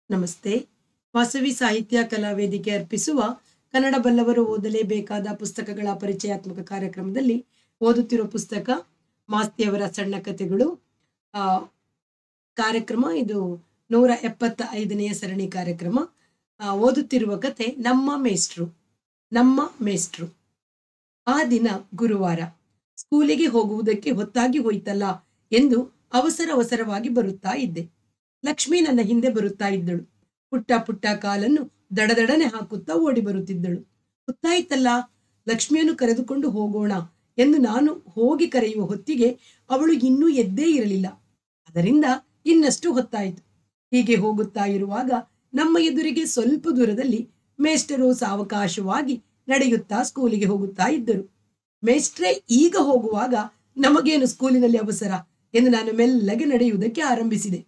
ನಮಸ್ತೆ ವಾಸವಿ ಸಾಹಿತ್ಯ ಕಲಾ ವೇದಿಕೆ ಅರ್ಪಿಸುವ ಕನ್ನಡ ಬಲ್ಲವರು ಓದಲೇಬೇಕಾದ ಪುಸ್ತಕಗಳ ಪರಿಚಯಾತ್ಮಕ ಕಾರ್ಯಕ್ರಮದಲ್ಲಿ ಓದುತ್ತಿರುವ ಪುಸ್ತಕ ಮಾಸ್ತಿಯವರ ಸಣ್ಣ ಕಥೆಗಳು ಆ, ಕಾರ್ಯಕ್ರಮ ಇದು ನೂರ ಎಪ್ಪತ್ತ ಐದನೆಯ ಸರಣಿ ಕಾರ್ಯಕ್ರಮ ಆ, ಓದುತ್ತಿರುವ ಕತೆ ನಮ್ಮ ಮೇಷ್ಟ್ರು ನಮ್ಮ ಮೇಷ್ಟ್ರು ಆ ದಿನ ಗುರುವಾರ ಸ್ಕೂಲಿಗೆ ಹೋಗುವುದಕ್ಕೆ ಹೊತ್ತಾಗಿ ಹೋಯ್ತಲ್ಲ ಎಂದು ಅವಸರ ಅವಸರವಾಗಿ ಬರುತ್ತಾ ಇದ್ದೆ ಲಕ್ಷ್ಮಿ ನನ್ನ ಹಿಂದೆ ಬರುತ್ತಾ ಇದ್ದಳು ಪುಟ್ಟ ಪುಟ್ಟ ಕಾಲನ್ನು ದಡದಡನೆ ಹಾಕುತ್ತಾ ಓಡಿ ಬರುತ್ತಿದ್ದಳು ಗೊತ್ತಾಯ್ತಲ್ಲ ಲಕ್ಷ್ಮಿಯನ್ನು ಕರೆದುಕೊಂಡು ಹೋಗೋಣ ಎಂದು ನಾನು ಹೋಗಿ ಕರೆಯುವ ಹೊತ್ತಿಗೆ ಅವಳು ಇನ್ನೂ ಎದ್ದೇ ಇರಲಿಲ್ಲ ಅದರಿಂದ ಇನ್ನಷ್ಟು ಹೊತ್ತಾಯಿತು ಹೀಗೆ ಹೋಗುತ್ತಾ ಇರುವಾಗ ನಮ್ಮ ಎದುರಿಗೆ ಸ್ವಲ್ಪ ದೂರದಲ್ಲಿ ಮೇಸ್ಟರು ಸಾವಕಾಶವಾಗಿ ನಡೆಯುತ್ತಾ ಸ್ಕೂಲಿಗೆ ಹೋಗುತ್ತಾ ಇದ್ದರು ಮೇಸ್ಟ್ರೇ ಈಗ ಹೋಗುವಾಗ ನಮಗೇನು ಸ್ಕೂಲಿನಲ್ಲಿ ಅವಸರ ಎಂದು ನಾನು ಮೆಲ್ಲಗೆ ನಡೆಯುವುದಕ್ಕೆ ಆರಂಭಿಸಿದೆ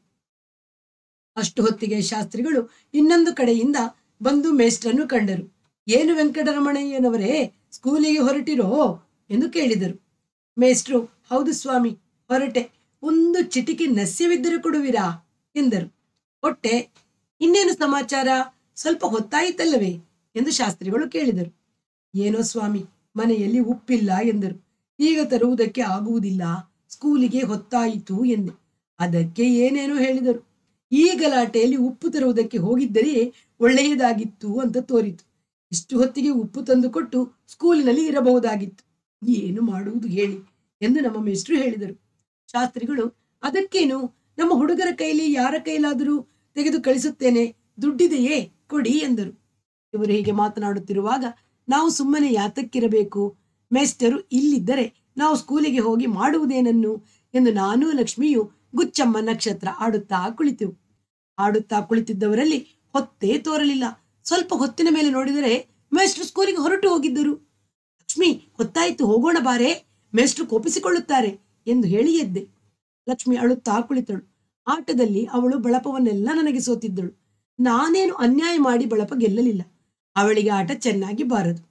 ಅಷ್ಟು ಹೊತ್ತಿಗೆ ಶಾಸ್ತ್ರಿಗಳು ಇನ್ನೊಂದು ಕಡೆಯಿಂದ ಬಂದು ಮೇಷ್ಟ್ರನ್ನು ಕಂಡರು ಏನು ವೆಂಕಟರಮಣಯ್ಯನವರೇ ಸ್ಕೂಲಿಗೆ ಹೊರಟಿರೋ ಎಂದು ಕೇಳಿದರು ಮೇಷ್ಟ್ರು ಹೌದು ಸ್ವಾಮಿ ಹೊರಟೆ ಒಂದು ಚಿಟಿಕೆ ನಸ್ಯವಿದ್ದರೆ ಕೊಡುವಿರಾ ಎಂದರು ಕೊಟ್ಟೆ ಇನ್ನೇನು ಸಮಾಚಾರ ಸ್ವಲ್ಪ ಹೊತ್ತಾಯಿತಲ್ಲವೇ ಎಂದು ಶಾಸ್ತ್ರಿಗಳು ಕೇಳಿದರು ಏನೋ ಸ್ವಾಮಿ ಮನೆಯಲ್ಲಿ ಉಪ್ಪಿಲ್ಲ ಎಂದರು ಈಗ ತರುವುದಕ್ಕೆ ಆಗುವುದಿಲ್ಲ ಸ್ಕೂಲಿಗೆ ಹೊತ್ತಾಯಿತು ಎಂದೆ ಅದಕ್ಕೆ ಏನೇನೋ ಹೇಳಿದರು ಈ ಗಲಾಟೆಯಲ್ಲಿ ಉಪ್ಪು ತರುವುದಕ್ಕೆ ಹೋಗಿದ್ದರೆ ಒಳ್ಳೆಯದಾಗಿತ್ತು ಅಂತ ತೋರಿತು ಇಷ್ಟು ಹೊತ್ತಿಗೆ ಉಪ್ಪು ತಂದು ಕೊಟ್ಟು ಸ್ಕೂಲಿನಲ್ಲಿ ಇರಬಹುದಾಗಿತ್ತು ಏನು ಮಾಡುವುದು ಹೇಳಿ ಎಂದು ನಮ್ಮ ಮೇಷ್ಟ್ರು ಹೇಳಿದರು ಶಾಸ್ತ್ರಿಗಳು ಅದಕ್ಕೇನು ನಮ್ಮ ಹುಡುಗರ ಕೈಲಿ ಯಾರ ಕೈಲಾದರೂ ತೆಗೆದು ಕಳಿಸುತ್ತೇನೆ ದುಡ್ಡಿದೆಯೇ ಕೊಡಿ ಎಂದರು ಇವರು ಹೀಗೆ ಮಾತನಾಡುತ್ತಿರುವಾಗ ನಾವು ಸುಮ್ಮನೆ ಯಾತಕ್ಕಿರಬೇಕು ಮೇಸ್ಟರು ಇಲ್ಲಿದ್ದರೆ ನಾವು ಸ್ಕೂಲಿಗೆ ಹೋಗಿ ಮಾಡುವುದೇನನ್ನು ಎಂದು ನಾನೂ ಲಕ್ಷ್ಮಿಯು ಗುಚ್ಚಮ್ಮ ನಕ್ಷತ್ರ ಆಡುತ್ತಾ ಕುಳಿತೆವು ಆಡುತ್ತಾ ಕುಳಿತಿದ್ದವರಲ್ಲಿ ಹೊತ್ತೇ ತೋರಲಿಲ್ಲ ಸ್ವಲ್ಪ ಹೊತ್ತಿನ ಮೇಲೆ ನೋಡಿದರೆ ಮೇಷ್ಟ್ರು ಸ್ಕೂಲಿಗೆ ಹೊರಟು ಹೋಗಿದ್ದರು ಲಕ್ಷ್ಮಿ ಹೊತ್ತಾಯಿತು ಹೋಗೋಣ ಬಾರೆ ಮೇಷ್ಟ್ರು ಕೋಪಿಸಿಕೊಳ್ಳುತ್ತಾರೆ ಎಂದು ಹೇಳಿ ಎದ್ದೆ ಲಕ್ಷ್ಮಿ ಅಳುತ್ತಾ ಕುಳಿತಳು ಆಟದಲ್ಲಿ ಅವಳು ಬಳಪವನ್ನೆಲ್ಲ ನನಗೆ ಸೋತಿದ್ದಳು ನಾನೇನು ಅನ್ಯಾಯ ಮಾಡಿ ಬಳಪ ಗೆಲ್ಲಲಿಲ್ಲ ಅವಳಿಗೆ ಆಟ ಚೆನ್ನಾಗಿ ಬಾರದು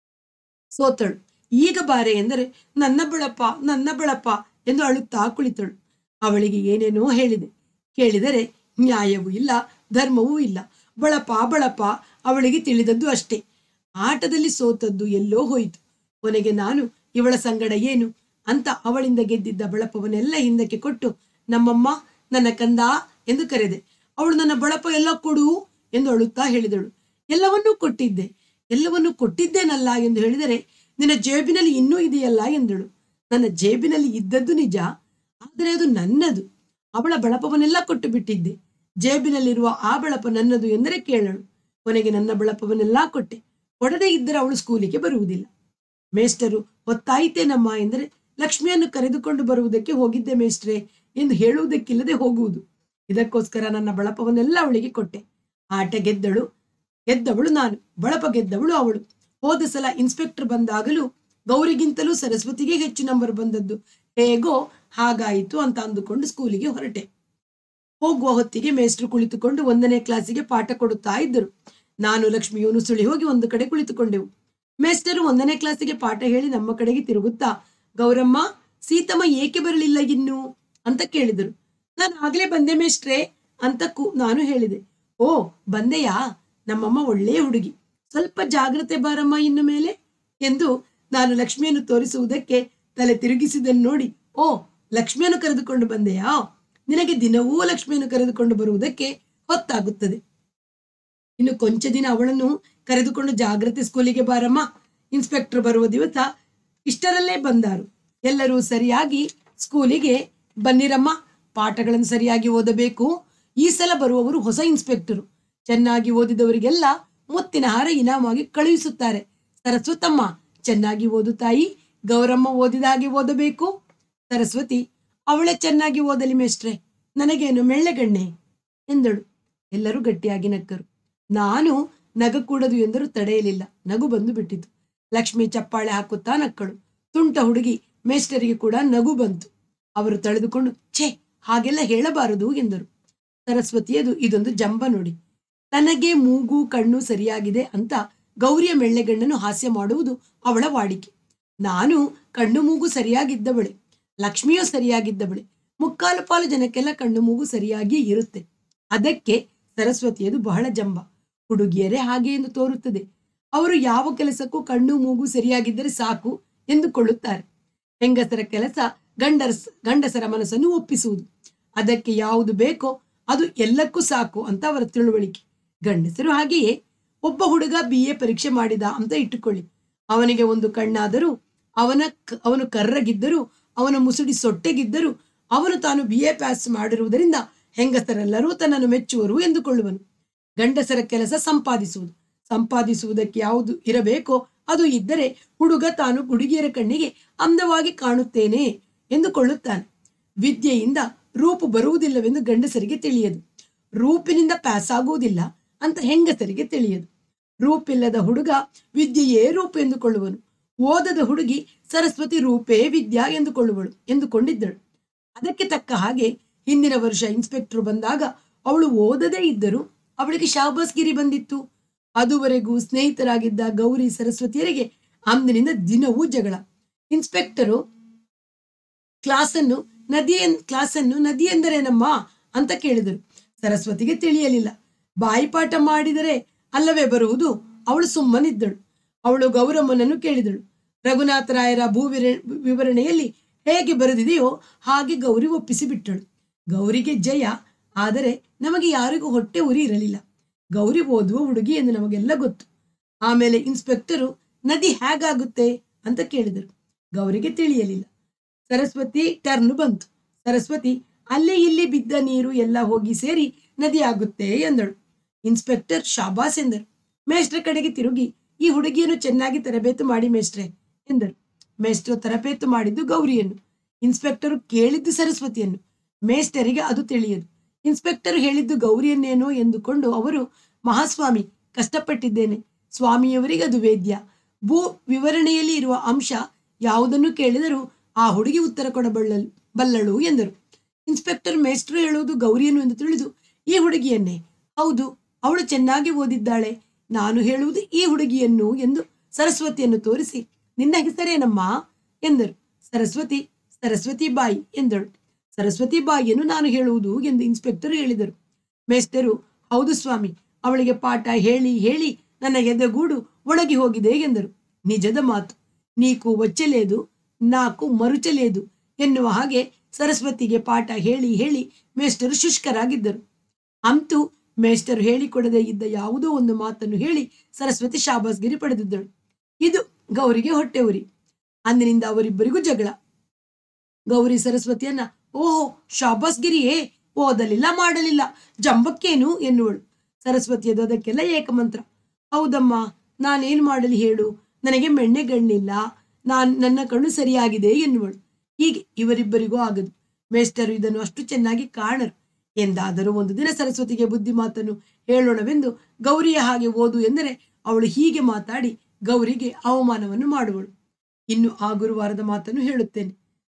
ಸೋತಳು ಈಗ ಬಾರೆ ಎಂದರೆ ನನ್ನ ಬಳಪ ನನ್ನ ಬಳಪ ಎಂದು ಅಳುತ್ತಾ ಕುಳಿತಳು ಅವಳಿಗೆ ಏನೇನೋ ಹೇಳಿದೆ ಕೇಳಿದರೆ ನ್ಯಾಯವೂ ಇಲ್ಲ ಧರ್ಮವೂ ಇಲ್ಲ ಬಳಪ ಬಳಪ ಅವಳಿಗೆ ತಿಳಿದದ್ದು ಅಷ್ಟೇ ಆಟದಲ್ಲಿ ಸೋತದ್ದು ಎಲ್ಲೋ ಹೋಯಿತು ಕೊನೆಗೆ ನಾನು ಇವಳ ಸಂಗಡ ಏನು ಅಂತ ಅವಳಿಂದ ಗೆದ್ದಿದ್ದ ಬಳಪವನ್ನೆಲ್ಲ ಹಿಂದಕ್ಕೆ ಕೊಟ್ಟು ನಮ್ಮಮ್ಮ ನನ್ನ ಕಂದ ಎಂದು ಕರೆದೆ ಅವಳು ನನ್ನ ಬಳಪ ಎಲ್ಲ ಕೊಡು ಎಂದು ಅಳುತ್ತಾ ಹೇಳಿದಳು ಎಲ್ಲವನ್ನೂ ಕೊಟ್ಟಿದ್ದೆ ಎಲ್ಲವನ್ನೂ ಕೊಟ್ಟಿದ್ದೇನಲ್ಲ ಎಂದು ಹೇಳಿದರೆ ನಿನ್ನ ಜೇಬಿನಲ್ಲಿ ಇನ್ನೂ ಇದೆಯಲ್ಲ ಎಂದಳು ನನ್ನ ಜೇಬಿನಲ್ಲಿ ಇದ್ದದ್ದು ನಿಜ ಆದರೆ ಅದು ನನ್ನದು ಅವಳ ಬಳಪವನ್ನೆಲ್ಲ ಕೊಟ್ಟು ಬಿಟ್ಟಿದ್ದೆ ಜೇಬಿನಲ್ಲಿರುವ ಆ ಬಳಪ ನನ್ನದು ಎಂದರೆ ಕೇಳಳು ಕೊನೆಗೆ ನನ್ನ ಬಳಪವನ್ನೆಲ್ಲ ಕೊಟ್ಟೆ ಕೊಡದೇ ಇದ್ದರೆ ಅವಳು ಸ್ಕೂಲಿಗೆ ಬರುವುದಿಲ್ಲ ಮೇಸ್ಟರು ಹೊತ್ತಾಯಿತೇನಮ್ಮ ಎಂದರೆ ಲಕ್ಷ್ಮಿಯನ್ನು ಕರೆದುಕೊಂಡು ಬರುವುದಕ್ಕೆ ಹೋಗಿದ್ದೆ ಮೇಸ್ಟ್ರೆ ಎಂದು ಹೇಳುವುದಕ್ಕಿಲ್ಲದೆ ಹೋಗುವುದು ಇದಕ್ಕೋಸ್ಕರ ನನ್ನ ಬಳಪವನ್ನೆಲ್ಲ ಅವಳಿಗೆ ಕೊಟ್ಟೆ ಆಟ ಗೆದ್ದಳು ಗೆದ್ದವಳು ನಾನು ಬಳಪ ಗೆದ್ದವಳು ಅವಳು ಹೋದ ಸಲ ಇನ್ಸ್ಪೆಕ್ಟರ್ ಬಂದಾಗಲೂ ಗೌರಿಗಿಂತಲೂ ಸರಸ್ವತಿಗೆ ಹೆಚ್ಚು ನಂಬರ್ ಬಂದದ್ದು ಹೇಗೋ ಹಾಗಾಯಿತು ಅಂತ ಅಂದುಕೊಂಡು ಸ್ಕೂಲಿಗೆ ಹೊರಟೆ ಹೋಗುವ ಹೊತ್ತಿಗೆ ಮೇಷ್ಟ್ರು ಕುಳಿತುಕೊಂಡು ಒಂದನೇ ಕ್ಲಾಸಿಗೆ ಪಾಠ ಕೊಡುತ್ತಾ ಇದ್ದರು ನಾನು ಲಕ್ಷ್ಮಿಯು ನುಸುಳಿ ಹೋಗಿ ಒಂದು ಕಡೆ ಕುಳಿತುಕೊಂಡೆವು ಮೇಸ್ಟರು ಒಂದನೇ ಕ್ಲಾಸಿಗೆ ಪಾಠ ಹೇಳಿ ನಮ್ಮ ಕಡೆಗೆ ತಿರುಗುತ್ತಾ ಗೌರಮ್ಮ ಸೀತಮ್ಮ ಏಕೆ ಬರಲಿಲ್ಲ ಇನ್ನು ಅಂತ ಕೇಳಿದರು ನಾನು ಆಗ್ಲೇ ಬಂದೆ ಮೇಷ್ಟ್ರೆ ಅಂತ ಕು ನಾನು ಹೇಳಿದೆ ಓ ಬಂದೆಯಾ ನಮ್ಮಮ್ಮ ಒಳ್ಳೆಯ ಹುಡುಗಿ ಸ್ವಲ್ಪ ಜಾಗ್ರತೆ ಬಾರಮ್ಮ ಇನ್ನು ಮೇಲೆ ಎಂದು ನಾನು ಲಕ್ಷ್ಮಿಯನ್ನು ತೋರಿಸುವುದಕ್ಕೆ ತಲೆ ತಿರುಗಿಸಿದನ್ನು ನೋಡಿ ಓ ಲಕ್ಷ್ಮಿಯನ್ನು ಕರೆದುಕೊಂಡು ಬಂದೆಯಾ ನಿನಗೆ ದಿನವೂ ಲಕ್ಷ್ಮಿಯನ್ನು ಕರೆದುಕೊಂಡು ಬರುವುದಕ್ಕೆ ಹೊತ್ತಾಗುತ್ತದೆ ಇನ್ನು ಕೊಂಚ ದಿನ ಅವಳನ್ನು ಕರೆದುಕೊಂಡು ಜಾಗ್ರತೆ ಸ್ಕೂಲಿಗೆ ಬಾರಮ್ಮ ಇನ್ಸ್ಪೆಕ್ಟರ್ ಬರುವ ದಿವಸ ಇಷ್ಟರಲ್ಲೇ ಬಂದಾರು ಎಲ್ಲರೂ ಸರಿಯಾಗಿ ಸ್ಕೂಲಿಗೆ ಬನ್ನಿರಮ್ಮ ಪಾಠಗಳನ್ನು ಸರಿಯಾಗಿ ಓದಬೇಕು ಈ ಸಲ ಬರುವವರು ಹೊಸ ಇನ್ಸ್ಪೆಕ್ಟರು ಚೆನ್ನಾಗಿ ಓದಿದವರಿಗೆಲ್ಲ ಮುತ್ತಿನ ಹಾರ ಇನಾಮಾಗಿ ಕಳುಹಿಸುತ್ತಾರೆ ಸರಸ್ವತಮ್ಮ ಚೆನ್ನಾಗಿ ಓದು ತಾಯಿ ಗೌರಮ್ಮ ಓದಿದ ಹಾಗೆ ಓದಬೇಕು ಸರಸ್ವತಿ ಅವಳೇ ಚೆನ್ನಾಗಿ ಓದಲಿ ಮೇಷ್ಟ್ರೆ ನನಗೇನು ಮೆಳ್ಳೆಗಣ್ಣೆ ಎಂದಳು ಎಲ್ಲರೂ ಗಟ್ಟಿಯಾಗಿ ನಕ್ಕರು ನಾನು ನಗಕೂಡದು ಎಂದರೂ ತಡೆಯಲಿಲ್ಲ ನಗು ಬಂದು ಬಿಟ್ಟಿತು ಲಕ್ಷ್ಮಿ ಚಪ್ಪಾಳೆ ಹಾಕುತ್ತಾ ನಕ್ಕಳು ತುಂಟ ಹುಡುಗಿ ಮೇಸ್ಟರಿಗೆ ಕೂಡ ನಗು ಬಂತು ಅವರು ತಳೆದುಕೊಂಡು ಛೇ ಹಾಗೆಲ್ಲ ಹೇಳಬಾರದು ಎಂದರು ಸರಸ್ವತಿಯದು ಇದೊಂದು ಜಂಬ ನೋಡಿ ತನಗೆ ಮೂಗು ಕಣ್ಣು ಸರಿಯಾಗಿದೆ ಅಂತ ಗೌರಿಯ ಮೆಳ್ಳೆಗಣ್ಣನ್ನು ಹಾಸ್ಯ ಮಾಡುವುದು ಅವಳ ವಾಡಿಕೆ ನಾನು ಕಣ್ಣು ಮೂಗು ಸರಿಯಾಗಿದ್ದವಳೆ ಲಕ್ಷ್ಮಿಯೂ ಸರಿಯಾಗಿದ್ದವಳೆ ಮುಕ್ಕಾಲು ಪಾಲು ಜನಕ್ಕೆಲ್ಲ ಕಣ್ಣು ಮೂಗು ಸರಿಯಾಗಿ ಇರುತ್ತೆ ಅದಕ್ಕೆ ಸರಸ್ವತಿಯದು ಬಹಳ ಜಂಬ ಹುಡುಗಿಯರೇ ಹಾಗೆ ಎಂದು ತೋರುತ್ತದೆ ಅವರು ಯಾವ ಕೆಲಸಕ್ಕೂ ಕಣ್ಣು ಮೂಗು ಸರಿಯಾಗಿದ್ದರೆ ಸಾಕು ಎಂದುಕೊಳ್ಳುತ್ತಾರೆ ಹೆಂಗಸರ ಕೆಲಸ ಗಂಡರ ಗಂಡಸರ ಮನಸ್ಸನ್ನು ಒಪ್ಪಿಸುವುದು ಅದಕ್ಕೆ ಯಾವುದು ಬೇಕೋ ಅದು ಎಲ್ಲಕ್ಕೂ ಸಾಕು ಅಂತ ಅವರ ತಿಳುವಳಿಕೆ ಗಂಡಸರು ಹಾಗೆಯೇ ಒಬ್ಬ ಹುಡುಗ ಬಿ ಎ ಪರೀಕ್ಷೆ ಮಾಡಿದ ಅಂತ ಇಟ್ಟುಕೊಳ್ಳಿ ಅವನಿಗೆ ಒಂದು ಕಣ್ಣಾದರೂ ಅವನ ಕ- ಅವನು ಕರ್ರಗಿದ್ದರೂ ಅವನ ಮುಸುಡಿ ಸೊಟ್ಟೆಗಿದ್ದರೂ ಅವನು ತಾನು ಬಿ ಎ ಪಾಸ್ ಮಾಡಿರುವುದರಿಂದ ಹೆಂಗಸರೆಲ್ಲರೂ ತನ್ನನ್ನು ಮೆಚ್ಚುವರು ಎಂದುಕೊಳ್ಳುವನು ಗಂಡಸರ ಕೆಲಸ ಸಂಪಾದಿಸುವುದು ಸಂಪಾದಿಸುವುದಕ್ಕೆ ಯಾವುದು ಇರಬೇಕೋ ಅದು ಇದ್ದರೆ ಹುಡುಗ ತಾನು ಹುಡುಗಿಯರ ಕಣ್ಣಿಗೆ ಅಂದವಾಗಿ ಕಾಣುತ್ತೇನೆ ಎಂದುಕೊಳ್ಳುತ್ತಾನೆ ವಿದ್ಯೆಯಿಂದ ರೂಪು ಬರುವುದಿಲ್ಲವೆಂದು ಗಂಡಸರಿಗೆ ತಿಳಿಯದು ರೂಪಿನಿಂದ ಪಾಸ್ ಆಗುವುದಿಲ್ಲ ಅಂತ ಹೆಂಗಸರಿಗೆ ತಿಳಿಯದು ರೂಪಿಲ್ಲದ ಹುಡುಗ ವಿದ್ಯೆಯೇ ರೂಪ ಎಂದುಕೊಳ್ಳುವನು ಓದದ ಹುಡುಗಿ ಸರಸ್ವತಿ ರೂಪೇ ವಿದ್ಯಾ ಎಂದುಕೊಳ್ಳುವಳು ಎಂದುಕೊಂಡಿದ್ದಳು ಅದಕ್ಕೆ ತಕ್ಕ ಹಾಗೆ ಹಿಂದಿನ ವರ್ಷ ಇನ್ಸ್ಪೆಕ್ಟರ್ ಬಂದಾಗ ಅವಳು ಓದದೇ ಇದ್ದರೂ ಅವಳಿಗೆ ಶಾಬಾಸ್ಗಿರಿ ಬಂದಿತ್ತು ಅದುವರೆಗೂ ಸ್ನೇಹಿತರಾಗಿದ್ದ ಗೌರಿ ಸರಸ್ವತಿಯರಿಗೆ ಅಂದಿನಿಂದ ದಿನವೂ ಜಗಳ ಇನ್ಸ್ಪೆಕ್ಟರು ಕ್ಲಾಸನ್ನು ನದಿ ಕ್ಲಾಸನ್ನು ನದಿ ಎಂದರೇನಮ್ಮ ಅಂತ ಕೇಳಿದರು ಸರಸ್ವತಿಗೆ ತಿಳಿಯಲಿಲ್ಲ ಬಾಯಿಪಾಠ ಮಾಡಿದರೆ ಅಲ್ಲವೇ ಬರುವುದು ಅವಳು ಸುಮ್ಮನಿದ್ದಳು ಅವಳು ಗೌರಮ್ಮನನ್ನು ಕೇಳಿದಳು ರಘುನಾಥರಾಯರ ಭೂ ವಿರ- ವಿವರಣೆಯಲ್ಲಿ ಹೇಗೆ ಬರೆದಿದೆಯೋ ಹಾಗೆ ಗೌರಿ ಒಪ್ಪಿಸಿ ಬಿಟ್ಟಳು ಗೌರಿಗೆ ಜಯ ಆದರೆ ನಮಗೆ ಯಾರಿಗೂ ಹೊಟ್ಟೆ ಉರಿ ಇರಲಿಲ್ಲ ಗೌರಿ ಓದುವ ಹುಡುಗಿ ಎಂದು ನಮಗೆಲ್ಲ ಗೊತ್ತು ಆಮೇಲೆ ಇನ್ಸ್ಪೆಕ್ಟರು ನದಿ ಹೇಗಾಗುತ್ತೆ ಅಂತ ಕೇಳಿದರು ಗೌರಿಗೆ ತಿಳಿಯಲಿಲ್ಲ ಸರಸ್ವತಿ ಟರ್ನ್ ಬಂತು ಸರಸ್ವತಿ ಅಲ್ಲಿ ಇಲ್ಲಿ ಬಿದ್ದ ನೀರು ಎಲ್ಲ ಹೋಗಿ ಸೇರಿ ನದಿ ಆಗುತ್ತೆ ಎಂದಳು ಇನ್ಸ್ಪೆಕ್ಟರ್ ಶಾಬಾಸ್ ಎಂದರು ಮೇಷ್ಟ್ರ ಕಡೆಗೆ ತಿರುಗಿ ಈ ಹುಡುಗಿಯನ್ನು ಚೆನ್ನಾಗಿ ತರಬೇತು ಮಾಡಿ ಮೇಷ್ಟ್ರೆ ಎಂದರು ಮೇಷ್ಟ್ರು ತರಬೇತು ಮಾಡಿದ್ದು ಗೌರಿಯನ್ನು ಇನ್ಸ್ಪೆಕ್ಟರ್ ಕೇಳಿದ್ದು ಸರಸ್ವತಿಯನ್ನು ಮೇಸ್ಟರಿಗೆ ಅದು ತಿಳಿಯದು ಇನ್ಸ್ಪೆಕ್ಟರ್ ಹೇಳಿದ್ದು ಗೌರಿಯನ್ನೇನೋ ಎಂದುಕೊಂಡು ಅವರು ಮಹಾಸ್ವಾಮಿ ಕಷ್ಟಪಟ್ಟಿದ್ದೇನೆ ಸ್ವಾಮಿಯವರಿಗೆ ಅದು ವೇದ್ಯ ಭೂ ವಿವರಣೆಯಲ್ಲಿ ಇರುವ ಅಂಶ ಯಾವುದನ್ನು ಕೇಳಿದರೂ ಆ ಹುಡುಗಿ ಉತ್ತರ ಕೊಡಬಲ್ಲಳು ಬಲ್ಲಳು ಎಂದರು ಇನ್ಸ್ಪೆಕ್ಟರ್ ಮೇಸ್ಟ್ರು ಹೇಳುವುದು ಗೌರಿಯನ್ನು ಎಂದು ತಿಳಿದು ಈ ಹುಡುಗಿಯನ್ನೇ ಹೌದು ಅವಳು ಚೆನ್ನಾಗಿ ಓದಿದ್ದಾಳೆ ನಾನು ಹೇಳುವುದು ಈ ಹುಡುಗಿಯನ್ನು ಎಂದು ಸರಸ್ವತಿಯನ್ನು ತೋರಿಸಿ ನಿನ್ನ ಹೆಸರೇನಮ್ಮ ಎಂದರು ಸರಸ್ವತಿ ಸರಸ್ವತಿ ಬಾಯಿ ಎಂದಳು ಸರಸ್ವತಿ ಬಾಯಿಯನ್ನು ನಾನು ಹೇಳುವುದು ಎಂದು ಇನ್ಸ್ಪೆಕ್ಟರ್ ಹೇಳಿದರು ಮೇಸ್ಟರು ಹೌದು ಸ್ವಾಮಿ ಅವಳಿಗೆ ಪಾಠ ಹೇಳಿ ಹೇಳಿ ನನ್ನ ಎದೆಗೂಡು ಒಣಗಿ ಹೋಗಿದೆ ಎಂದರು ನಿಜದ ಮಾತು ನೀಕು ಒಚ್ಚಲೇದು ನಾಕು ಮರುಚಲೇದು ಎನ್ನುವ ಹಾಗೆ ಸರಸ್ವತಿಗೆ ಪಾಠ ಹೇಳಿ ಹೇಳಿ ಮೇಸ್ಟರು ಶುಷ್ಕರಾಗಿದ್ದರು ಅಂತೂ ಮೇಸ್ಟರ್ ಹೇಳಿಕೊಡದೇ ಇದ್ದ ಯಾವುದೋ ಒಂದು ಮಾತನ್ನು ಹೇಳಿ ಸರಸ್ವತಿ ಶಾಬಾಸ್ಗಿರಿ ಪಡೆದಿದ್ದಳು ಇದು ಗೌರಿಗೆ ಹೊಟ್ಟೆ ಉರಿ ಅಂದಿನಿಂದ ಅವರಿಬ್ಬರಿಗೂ ಜಗಳ ಗೌರಿ ಸರಸ್ವತಿಯನ್ನ ಓಹೋ ಶಾಬಾಸ್ಗಿರಿಯೇ ಓದಲಿಲ್ಲ ಮಾಡಲಿಲ್ಲ ಜಂಬಕ್ಕೇನು ಎನ್ನುವಳು ಸರಸ್ವತಿಯದು ಅದಕ್ಕೆಲ್ಲ ಏಕಮಂತ್ರ ಹೌದಮ್ಮ ನಾನೇನು ಮಾಡಲಿ ಹೇಳು ನನಗೆ ಮೆಣ್ಣೆಗಣ್ಣಿಲ್ಲ ನಾನ್ ನನ್ನ ಕಣ್ಣು ಸರಿಯಾಗಿದೆ ಎನ್ನುವಳು ಹೀಗೆ ಇವರಿಬ್ಬರಿಗೂ ಆಗದು ಮೇಸ್ಟರು ಇದನ್ನು ಅಷ್ಟು ಚೆನ್ನಾಗಿ ಕಾಣರು ಎಂದಾದರೂ ಒಂದು ದಿನ ಸರಸ್ವತಿಗೆ ಬುದ್ಧಿ ಮಾತನ್ನು ಹೇಳೋಣವೆಂದು ಗೌರಿಯ ಹಾಗೆ ಓದು ಎಂದರೆ ಅವಳು ಹೀಗೆ ಮಾತಾಡಿ ಗೌರಿಗೆ ಅವಮಾನವನ್ನು ಮಾಡುವಳು ಇನ್ನು ಆ ಗುರುವಾರದ ಮಾತನ್ನು ಹೇಳುತ್ತೇನೆ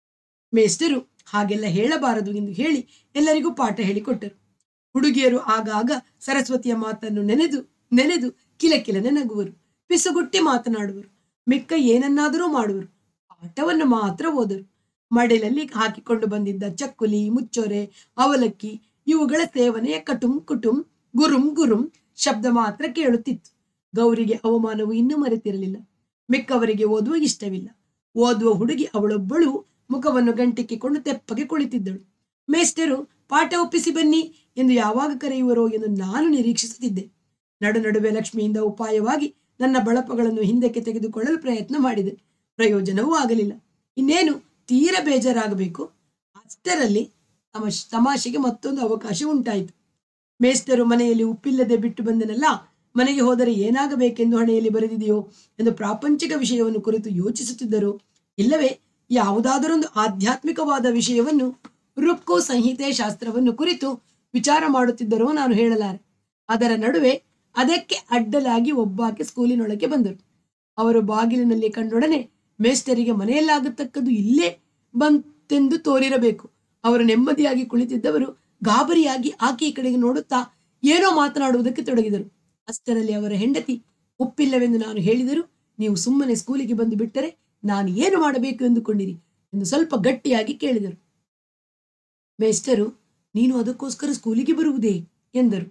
ಮೇಸ್ಟರು ಹಾಗೆಲ್ಲ ಹೇಳಬಾರದು ಎಂದು ಹೇಳಿ ಎಲ್ಲರಿಗೂ ಪಾಠ ಹೇಳಿಕೊಟ್ಟರು ಹುಡುಗಿಯರು ಆಗಾಗ ಸರಸ್ವತಿಯ ಮಾತನ್ನು ನೆನೆದು ನೆನೆದು ಕಿಲಕಿಲನೆ ನಗುವರು ಪಿಸುಗುಟ್ಟಿ ಮಾತನಾಡುವರು ಮಿಕ್ಕ ಏನನ್ನಾದರೂ ಮಾಡುವರು ಪಾಠವನ್ನು ಮಾತ್ರ ಓದರು ಮಡಿಲಲ್ಲಿ ಹಾಕಿಕೊಂಡು ಬಂದಿದ್ದ ಚಕ್ಕುಲಿ ಮುಚ್ಚೊರೆ ಅವಲಕ್ಕಿ ಇವುಗಳ ಸೇವನೆಯ ಕಟುಂ ಕುಟುಂ ಗುರುಂ ಗುರುಂ ಶಬ್ದ ಮಾತ್ರ ಕೇಳುತ್ತಿತ್ತು ಗೌರಿಗೆ ಅವಮಾನವು ಇನ್ನೂ ಮರೆತಿರಲಿಲ್ಲ ಮಿಕ್ಕವರಿಗೆ ಓದುವ ಇಷ್ಟವಿಲ್ಲ ಓದುವ ಹುಡುಗಿ ಅವಳೊಬ್ಬಳು ಮುಖವನ್ನು ಗಂಟಿಕ್ಕಿಕೊಂಡು ತೆಪ್ಪಗೆ ಕುಳಿತಿದ್ದಳು ಮೇಸ್ಟರು ಪಾಠ ಒಪ್ಪಿಸಿ ಬನ್ನಿ ಎಂದು ಯಾವಾಗ ಕರೆಯುವರೋ ಎಂದು ನಾನು ನಿರೀಕ್ಷಿಸುತ್ತಿದ್ದೆ ನಡು ನಡುವೆ ಲಕ್ಷ್ಮಿಯಿಂದ ಉಪಾಯವಾಗಿ ನನ್ನ ಬಳಪಗಳನ್ನು ಹಿಂದಕ್ಕೆ ತೆಗೆದುಕೊಳ್ಳಲು ಪ್ರಯತ್ನ ಮಾಡಿದೆ ಪ್ರಯೋಜನವೂ ಆಗಲಿಲ್ಲ ಇನ್ನೇನು ತೀರ ಬೇಜಾರಾಗಬೇಕು ಅಷ್ಟರಲ್ಲಿ ತಮಾಷ್ ತಮಾಷೆಗೆ ಮತ್ತೊಂದು ಅವಕಾಶ ಉಂಟಾಯಿತು ಮೇಸ್ಟರು ಮನೆಯಲ್ಲಿ ಉಪ್ಪಿಲ್ಲದೆ ಬಿಟ್ಟು ಬಂದನಲ್ಲ ಮನೆಗೆ ಹೋದರೆ ಏನಾಗಬೇಕೆಂದು ಹಣೆಯಲ್ಲಿ ಬರೆದಿದೆಯೋ ಎಂದು ಪ್ರಾಪಂಚಿಕ ವಿಷಯವನ್ನು ಕುರಿತು ಯೋಚಿಸುತ್ತಿದ್ದರು ಇಲ್ಲವೇ ಯಾವುದಾದರೊಂದು ಆಧ್ಯಾತ್ಮಿಕವಾದ ವಿಷಯವನ್ನು ರುಕ್ಕು ಸಂಹಿತೆ ಶಾಸ್ತ್ರವನ್ನು ಕುರಿತು ವಿಚಾರ ಮಾಡುತ್ತಿದ್ದರೋ ನಾನು ಹೇಳಲಾರೆ ಅದರ ನಡುವೆ ಅದಕ್ಕೆ ಅಡ್ಡಲಾಗಿ ಒಬ್ಬಾಕೆ ಸ್ಕೂಲಿನೊಳಗೆ ಬಂದರು ಅವರು ಬಾಗಿಲಿನಲ್ಲಿ ಕಂಡೊಡನೆ ಮೇಸ್ಟರಿಗೆ ಮನೆಯಲ್ಲಾಗತಕ್ಕದ್ದು ಇಲ್ಲೇ ಬಂತೆಂದು ತೋರಿರಬೇಕು ಅವರು ನೆಮ್ಮದಿಯಾಗಿ ಕುಳಿತಿದ್ದವರು ಗಾಬರಿಯಾಗಿ ಆಕೆಯ ಕಡೆಗೆ ನೋಡುತ್ತಾ ಏನೋ ಮಾತನಾಡುವುದಕ್ಕೆ ತೊಡಗಿದರು ಅಷ್ಟರಲ್ಲಿ ಅವರ ಹೆಂಡತಿ ಒಪ್ಪಿಲ್ಲವೆಂದು ನಾನು ಹೇಳಿದರು ನೀವು ಸುಮ್ಮನೆ ಸ್ಕೂಲಿಗೆ ಬಂದು ಬಿಟ್ಟರೆ ನಾನು ಏನು ಮಾಡಬೇಕು ಎಂದುಕೊಂಡಿರಿ ಎಂದು ಸ್ವಲ್ಪ ಗಟ್ಟಿಯಾಗಿ ಕೇಳಿದರು ಮೇಸ್ಟರು ನೀನು ಅದಕ್ಕೋಸ್ಕರ ಸ್ಕೂಲಿಗೆ ಬರುವುದೇ ಎಂದರು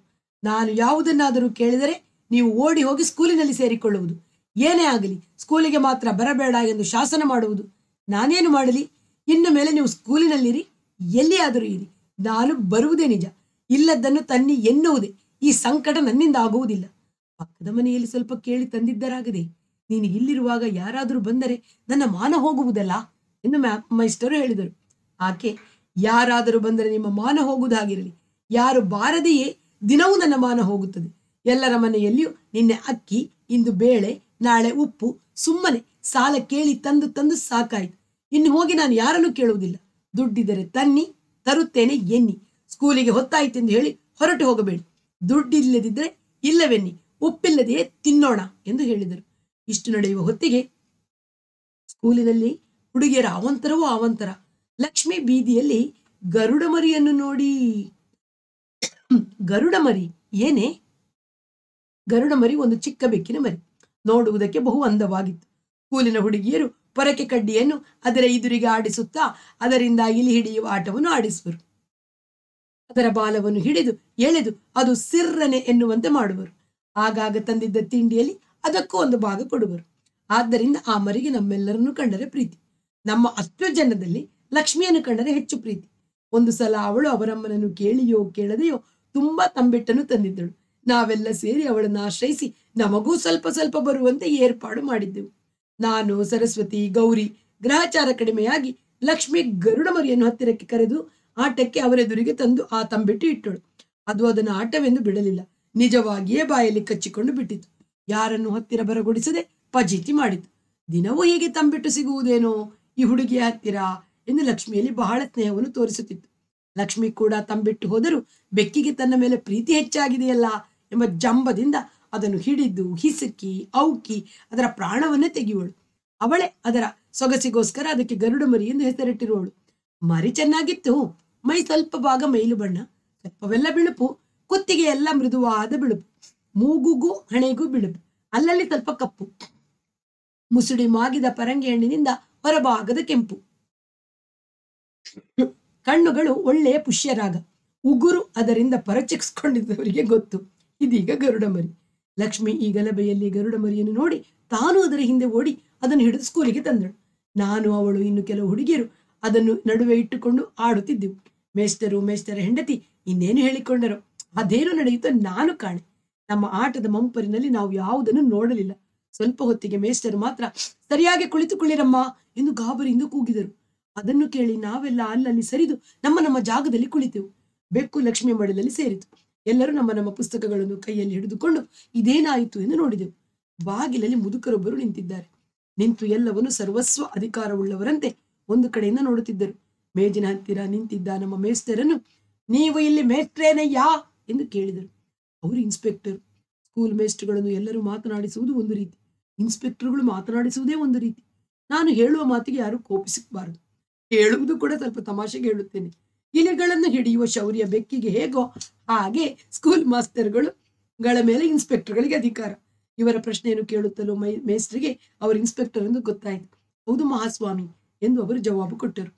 ನಾನು ಯಾವುದನ್ನಾದರೂ ಕೇಳಿದರೆ ನೀವು ಓಡಿ ಹೋಗಿ ಸ್ಕೂಲಿನಲ್ಲಿ ಸೇರಿಕೊಳ್ಳುವುದು ಏನೇ ಆಗಲಿ ಸ್ಕೂಲಿಗೆ ಮಾತ್ರ ಬರಬೇಡ ಎಂದು ಶಾಸನ ಮಾಡುವುದು ನಾನೇನು ಮಾಡಲಿ ಇನ್ನು ಮೇಲೆ ನೀವು ಸ್ಕೂಲಿನಲ್ಲಿರಿ ಎಲ್ಲಿಯಾದರೂ ಇರಿ ನಾನು ಬರುವುದೇ ನಿಜ ಇಲ್ಲದ್ದನ್ನು ತನ್ನಿ ಎನ್ನುವುದೇ ಈ ಸಂಕಟ ನನ್ನಿಂದ ಆಗುವುದಿಲ್ಲ ಪಕ್ಕದ ಮನೆಯಲ್ಲಿ ಸ್ವಲ್ಪ ಕೇಳಿ ತಂದಿದ್ದರಾಗದೆ ನೀನು ಇಲ್ಲಿರುವಾಗ ಯಾರಾದರೂ ಬಂದರೆ ನನ್ನ ಮಾನ ಹೋಗುವುದಲ್ಲ ಎಂದು ಮ್ಯಾ ಮೈಸ್ಟರು ಹೇಳಿದರು ಆಕೆ ಯಾರಾದರೂ ಬಂದರೆ ನಿಮ್ಮ ಮಾನ ಹೋಗುವುದಾಗಿರಲಿ ಯಾರು ಬಾರದೆಯೇ ದಿನವೂ ನನ್ನ ಮಾನ ಹೋಗುತ್ತದೆ ಎಲ್ಲರ ಮನೆಯಲ್ಲಿಯೂ ನಿನ್ನೆ ಅಕ್ಕಿ ಇಂದು ಬೇಳೆ ನಾಳೆ ಉಪ್ಪು ಸುಮ್ಮನೆ ಸಾಲ ಕೇಳಿ ತಂದು ತಂದು ಸಾಕಾಯಿತು ಇನ್ನು ಹೋಗಿ ನಾನು ಯಾರನ್ನು ಕೇಳುವುದಿಲ್ಲ ದುಡ್ಡಿದ್ದರೆ ತನ್ನಿ ತರುತ್ತೇನೆ ಎನ್ನಿ ಸ್ಕೂಲಿಗೆ ಹೊತ್ತಾಯಿತೆಂದು ಹೇಳಿ ಹೊರಟು ಹೋಗಬೇಡಿ ದುಡ್ಡಿಲ್ಲದಿದ್ದರೆ ಇಲ್ಲವೆನ್ನಿ ಉಪ್ಪಿಲ್ಲದೆಯೇ ತಿನ್ನೋಣ ಎಂದು ಹೇಳಿದರು ಇಷ್ಟು ನಡೆಯುವ ಹೊತ್ತಿಗೆ ಸ್ಕೂಲಿನಲ್ಲಿ ಹುಡುಗಿಯರ ಅವಂತರವೂ ಅವಂತರ ಲಕ್ಷ್ಮಿ ಬೀದಿಯಲ್ಲಿ ಗರುಡ ಮರಿಯನ್ನು ನೋಡಿ ಗರುಡ ಮರಿ ಏನೇ ಗರುಡ ಮರಿ ಒಂದು ಚಿಕ್ಕ ಬೆಕ್ಕಿನ ಮರಿ ನೋಡುವುದಕ್ಕೆ ಬಹು ಅಂದವಾಗಿತ್ತು ಸ್ಕೂಲಿನ ಹುಡುಗಿಯರು ಪೊರಕೆ ಕಡ್ಡಿಯನ್ನು ಅದರ ಎದುರಿಗೆ ಆಡಿಸುತ್ತಾ ಅದರಿಂದ ಇಲಿ ಹಿಡಿಯುವ ಆಟವನ್ನು ಆಡಿಸುವರು ಅದರ ಬಾಲವನ್ನು ಹಿಡಿದು ಎಳೆದು ಅದು ಸಿರ್ರನೆ ಎನ್ನುವಂತೆ ಮಾಡುವರು ಆಗಾಗ ತಂದಿದ್ದ ತಿಂಡಿಯಲ್ಲಿ ಅದಕ್ಕೂ ಒಂದು ಭಾಗ ಕೊಡುವರು ಆದ್ದರಿಂದ ಆ ಮರಿಗೆ ನಮ್ಮೆಲ್ಲರನ್ನು ಕಂಡರೆ ಪ್ರೀತಿ ನಮ್ಮ ಅಷ್ಟು ಜನದಲ್ಲಿ ಲಕ್ಷ್ಮಿಯನ್ನು ಕಂಡರೆ ಹೆಚ್ಚು ಪ್ರೀತಿ ಒಂದು ಸಲ ಅವಳು ಅವರಮ್ಮನನ್ನು ಕೇಳಿಯೋ ಕೇಳದೆಯೋ ತುಂಬಾ ತಂಬಿಟ್ಟನ್ನು ತಂದಿದ್ದಳು ನಾವೆಲ್ಲ ಸೇರಿ ಅವಳನ್ನು ಆಶ್ರಯಿಸಿ ನಮಗೂ ಸ್ವಲ್ಪ ಸ್ವಲ್ಪ ಬರುವಂತೆ ಏರ್ಪಾಡು ಮಾಡಿದ್ದೆವು ನಾನು ಸರಸ್ವತಿ ಗೌರಿ ಗ್ರಹಚಾರ ಕಡಿಮೆಯಾಗಿ ಲಕ್ಷ್ಮಿ ಗರುಡ ಮರಿಯನ್ನು ಹತ್ತಿರಕ್ಕೆ ಕರೆದು ಆಟಕ್ಕೆ ಅವರೆದುರಿಗೆ ತಂದು ಆ ತಂಬಿಟ್ಟು ಇಟ್ಟಳು ಅದು ಅದನ್ನು ಆಟವೆಂದು ಬಿಡಲಿಲ್ಲ ನಿಜವಾಗಿಯೇ ಬಾಯಲ್ಲಿ ಕಚ್ಚಿಕೊಂಡು ಬಿಟ್ಟಿತು ಯಾರನ್ನು ಹತ್ತಿರ ಬರಗೊಡಿಸದೆ ಪಜೀತಿ ಮಾಡಿತು ದಿನವೂ ಹೀಗೆ ತಂಬಿಟ್ಟು ಸಿಗುವುದೇನೋ ಈ ಹುಡುಗಿಯ ಹತ್ತಿರ ಎಂದು ಲಕ್ಷ್ಮಿಯಲ್ಲಿ ಬಹಳ ಸ್ನೇಹವನ್ನು ತೋರಿಸುತ್ತಿತ್ತು ಲಕ್ಷ್ಮಿ ಕೂಡ ತಂಬಿಟ್ಟು ಹೋದರೂ ಬೆಕ್ಕಿಗೆ ತನ್ನ ಮೇಲೆ ಪ್ರೀತಿ ಹೆಚ್ಚಾಗಿದೆಯಲ್ಲ ಎಂಬ ಜಂಬದಿಂದ ಅದನ್ನು ಹಿಡಿದು ಹಿಸುಕಿ ಔಕಿ ಅದರ ಪ್ರಾಣವನ್ನೇ ತೆಗೆಯುವಳು ಅವಳೇ ಅದರ ಸೊಗಸಿಗೋಸ್ಕರ ಅದಕ್ಕೆ ಗರುಡ ಮರಿ ಎಂದು ಹೆಸರಿಟ್ಟಿರುವಳು ಮರಿ ಚೆನ್ನಾಗಿತ್ತು ಮೈ ಸ್ವಲ್ಪ ಭಾಗ ಮೈಲು ಬಣ್ಣ ಸ್ವಲ್ಪವೆಲ್ಲ ಬಿಳುಪು ಕುತ್ತಿಗೆ ಎಲ್ಲ ಮೃದುವಾದ ಬಿಳುಪು ಮೂಗುಗೂ ಹಣೆಗೂ ಬಿಳುಪು ಅಲ್ಲಲ್ಲಿ ಸ್ವಲ್ಪ ಕಪ್ಪು ಮುಸುಡಿ ಮಾಗಿದ ಪರಂಗಿ ಹಣ್ಣಿನಿಂದ ಹೊರಭಾಗದ ಕೆಂಪು ಕಣ್ಣುಗಳು ಒಳ್ಳೆಯ ಪುಷ್ಯರಾಗ ಉಗುರು ಅದರಿಂದ ಪರಚಿಕ್ಸ್ಕೊಂಡಿದ್ದವರಿಗೆ ಗೊತ್ತು ಇದೀಗ ಗರುಡ ಮರಿ ಲಕ್ಷ್ಮಿ ಈ ಗಲಭೆಯಲ್ಲಿ ಗರುಡ ಮರಿಯನ್ನು ನೋಡಿ ತಾನು ಅದರ ಹಿಂದೆ ಓಡಿ ಅದನ್ನು ಹಿಡಿದು ಸ್ಕೂಲಿಗೆ ತಂದಳು ನಾನು ಅವಳು ಇನ್ನು ಕೆಲವು ಹುಡುಗಿಯರು ಅದನ್ನು ನಡುವೆ ಇಟ್ಟುಕೊಂಡು ಆಡುತ್ತಿದ್ದೆವು ಮೇಷ್ಟರು ಮೇಷ್ಟರ ಹೆಂಡತಿ ಇನ್ನೇನು ಹೇಳಿಕೊಂಡರು ಅದೇನು ನಡೆಯುತ್ತೋ ನಾನು ಕಾಣೆ ನಮ್ಮ ಆಟದ ಮಂಪರಿನಲ್ಲಿ ನಾವು ಯಾವುದನ್ನು ನೋಡಲಿಲ್ಲ ಸ್ವಲ್ಪ ಹೊತ್ತಿಗೆ ಮೇಷ್ಟರು ಮಾತ್ರ ಸರಿಯಾಗಿ ಕುಳಿತುಕೊಳ್ಳಿರಮ್ಮ ಎಂದು ಗಾಬರಿಯಿಂದ ಕೂಗಿದರು ಅದನ್ನು ಕೇಳಿ ನಾವೆಲ್ಲ ಅಲ್ಲಲ್ಲಿ ಸರಿದು ನಮ್ಮ ನಮ್ಮ ಜಾಗದಲ್ಲಿ ಕುಳಿತೆವು ಬೆಕ್ಕು ಲಕ್ಷ್ಮಿ ಮಡಲಲ್ಲಿ ಸೇರಿತು ಎಲ್ಲರೂ ನಮ್ಮ ನಮ್ಮ ಪುಸ್ತಕಗಳನ್ನು ಕೈಯಲ್ಲಿ ಹಿಡಿದುಕೊಂಡು ಇದೇನಾಯಿತು ಎಂದು ನೋಡಿದೆವು ಬಾಗಿಲಲ್ಲಿ ಮುದುಕರೊಬ್ಬರು ನಿಂತಿದ್ದಾರೆ ನಿಂತು ಎಲ್ಲವನ್ನು ಸರ್ವಸ್ವ ಅಧಿಕಾರವುಳ್ಳವರಂತೆ ಒಂದು ಕಡೆಯಿಂದ ನೋಡುತ್ತಿದ್ದರು ಮೇಜಿನ ಹತ್ತಿರ ನಿಂತಿದ್ದ ನಮ್ಮ ಮೇಸ್ತರನ್ನು ನೀವು ಇಲ್ಲಿ ಮೇಸ್ಟ್ರೇನಯ್ಯಾ ಎಂದು ಕೇಳಿದರು ಅವರು ಇನ್ಸ್ಪೆಕ್ಟರ್ ಸ್ಕೂಲ್ ಮೇಸ್ಟ್ರುಗಳನ್ನು ಎಲ್ಲರೂ ಮಾತನಾಡಿಸುವುದು ಒಂದು ರೀತಿ ಇನ್ಸ್ಪೆಕ್ಟರ್ಗಳು ಮಾತನಾಡಿಸುವುದೇ ಒಂದು ರೀತಿ ನಾನು ಹೇಳುವ ಮಾತಿಗೆ ಯಾರು ಕೋಪಿಸಬಾರದು ಹೇಳುವುದು ಕೂಡ ಸ್ವಲ್ಪ ತಮಾಷೆಗೆ ಹೇಳುತ್ತೇನೆ ಇಲಿಗಳನ್ನು ಹಿಡಿಯುವ ಶೌರ್ಯ ಬೆಕ್ಕಿಗೆ ಹೇಗೋ ಹಾಗೆ ಸ್ಕೂಲ್ ಮಾಸ್ತರ್ಗಳು ಗಳ ಮೇಲೆ ಇನ್ಸ್ಪೆಕ್ಟರ್ಗಳಿಗೆ ಅಧಿಕಾರ ಇವರ ಪ್ರಶ್ನೆಯನ್ನು ಕೇಳುತ್ತಲೂ ಮೈ ಮೇಸ್ಟ್ರಿಗೆ ಅವರು ಇನ್ಸ್ಪೆಕ್ಟರ್ ಎಂದು ಗೊತ್ತಾಯಿತು ಹೌದು ಮಹಾಸ್ವಾಮಿ ಎಂದು ಅವರು ಜವಾಬು ಕೊಟ್ಟರು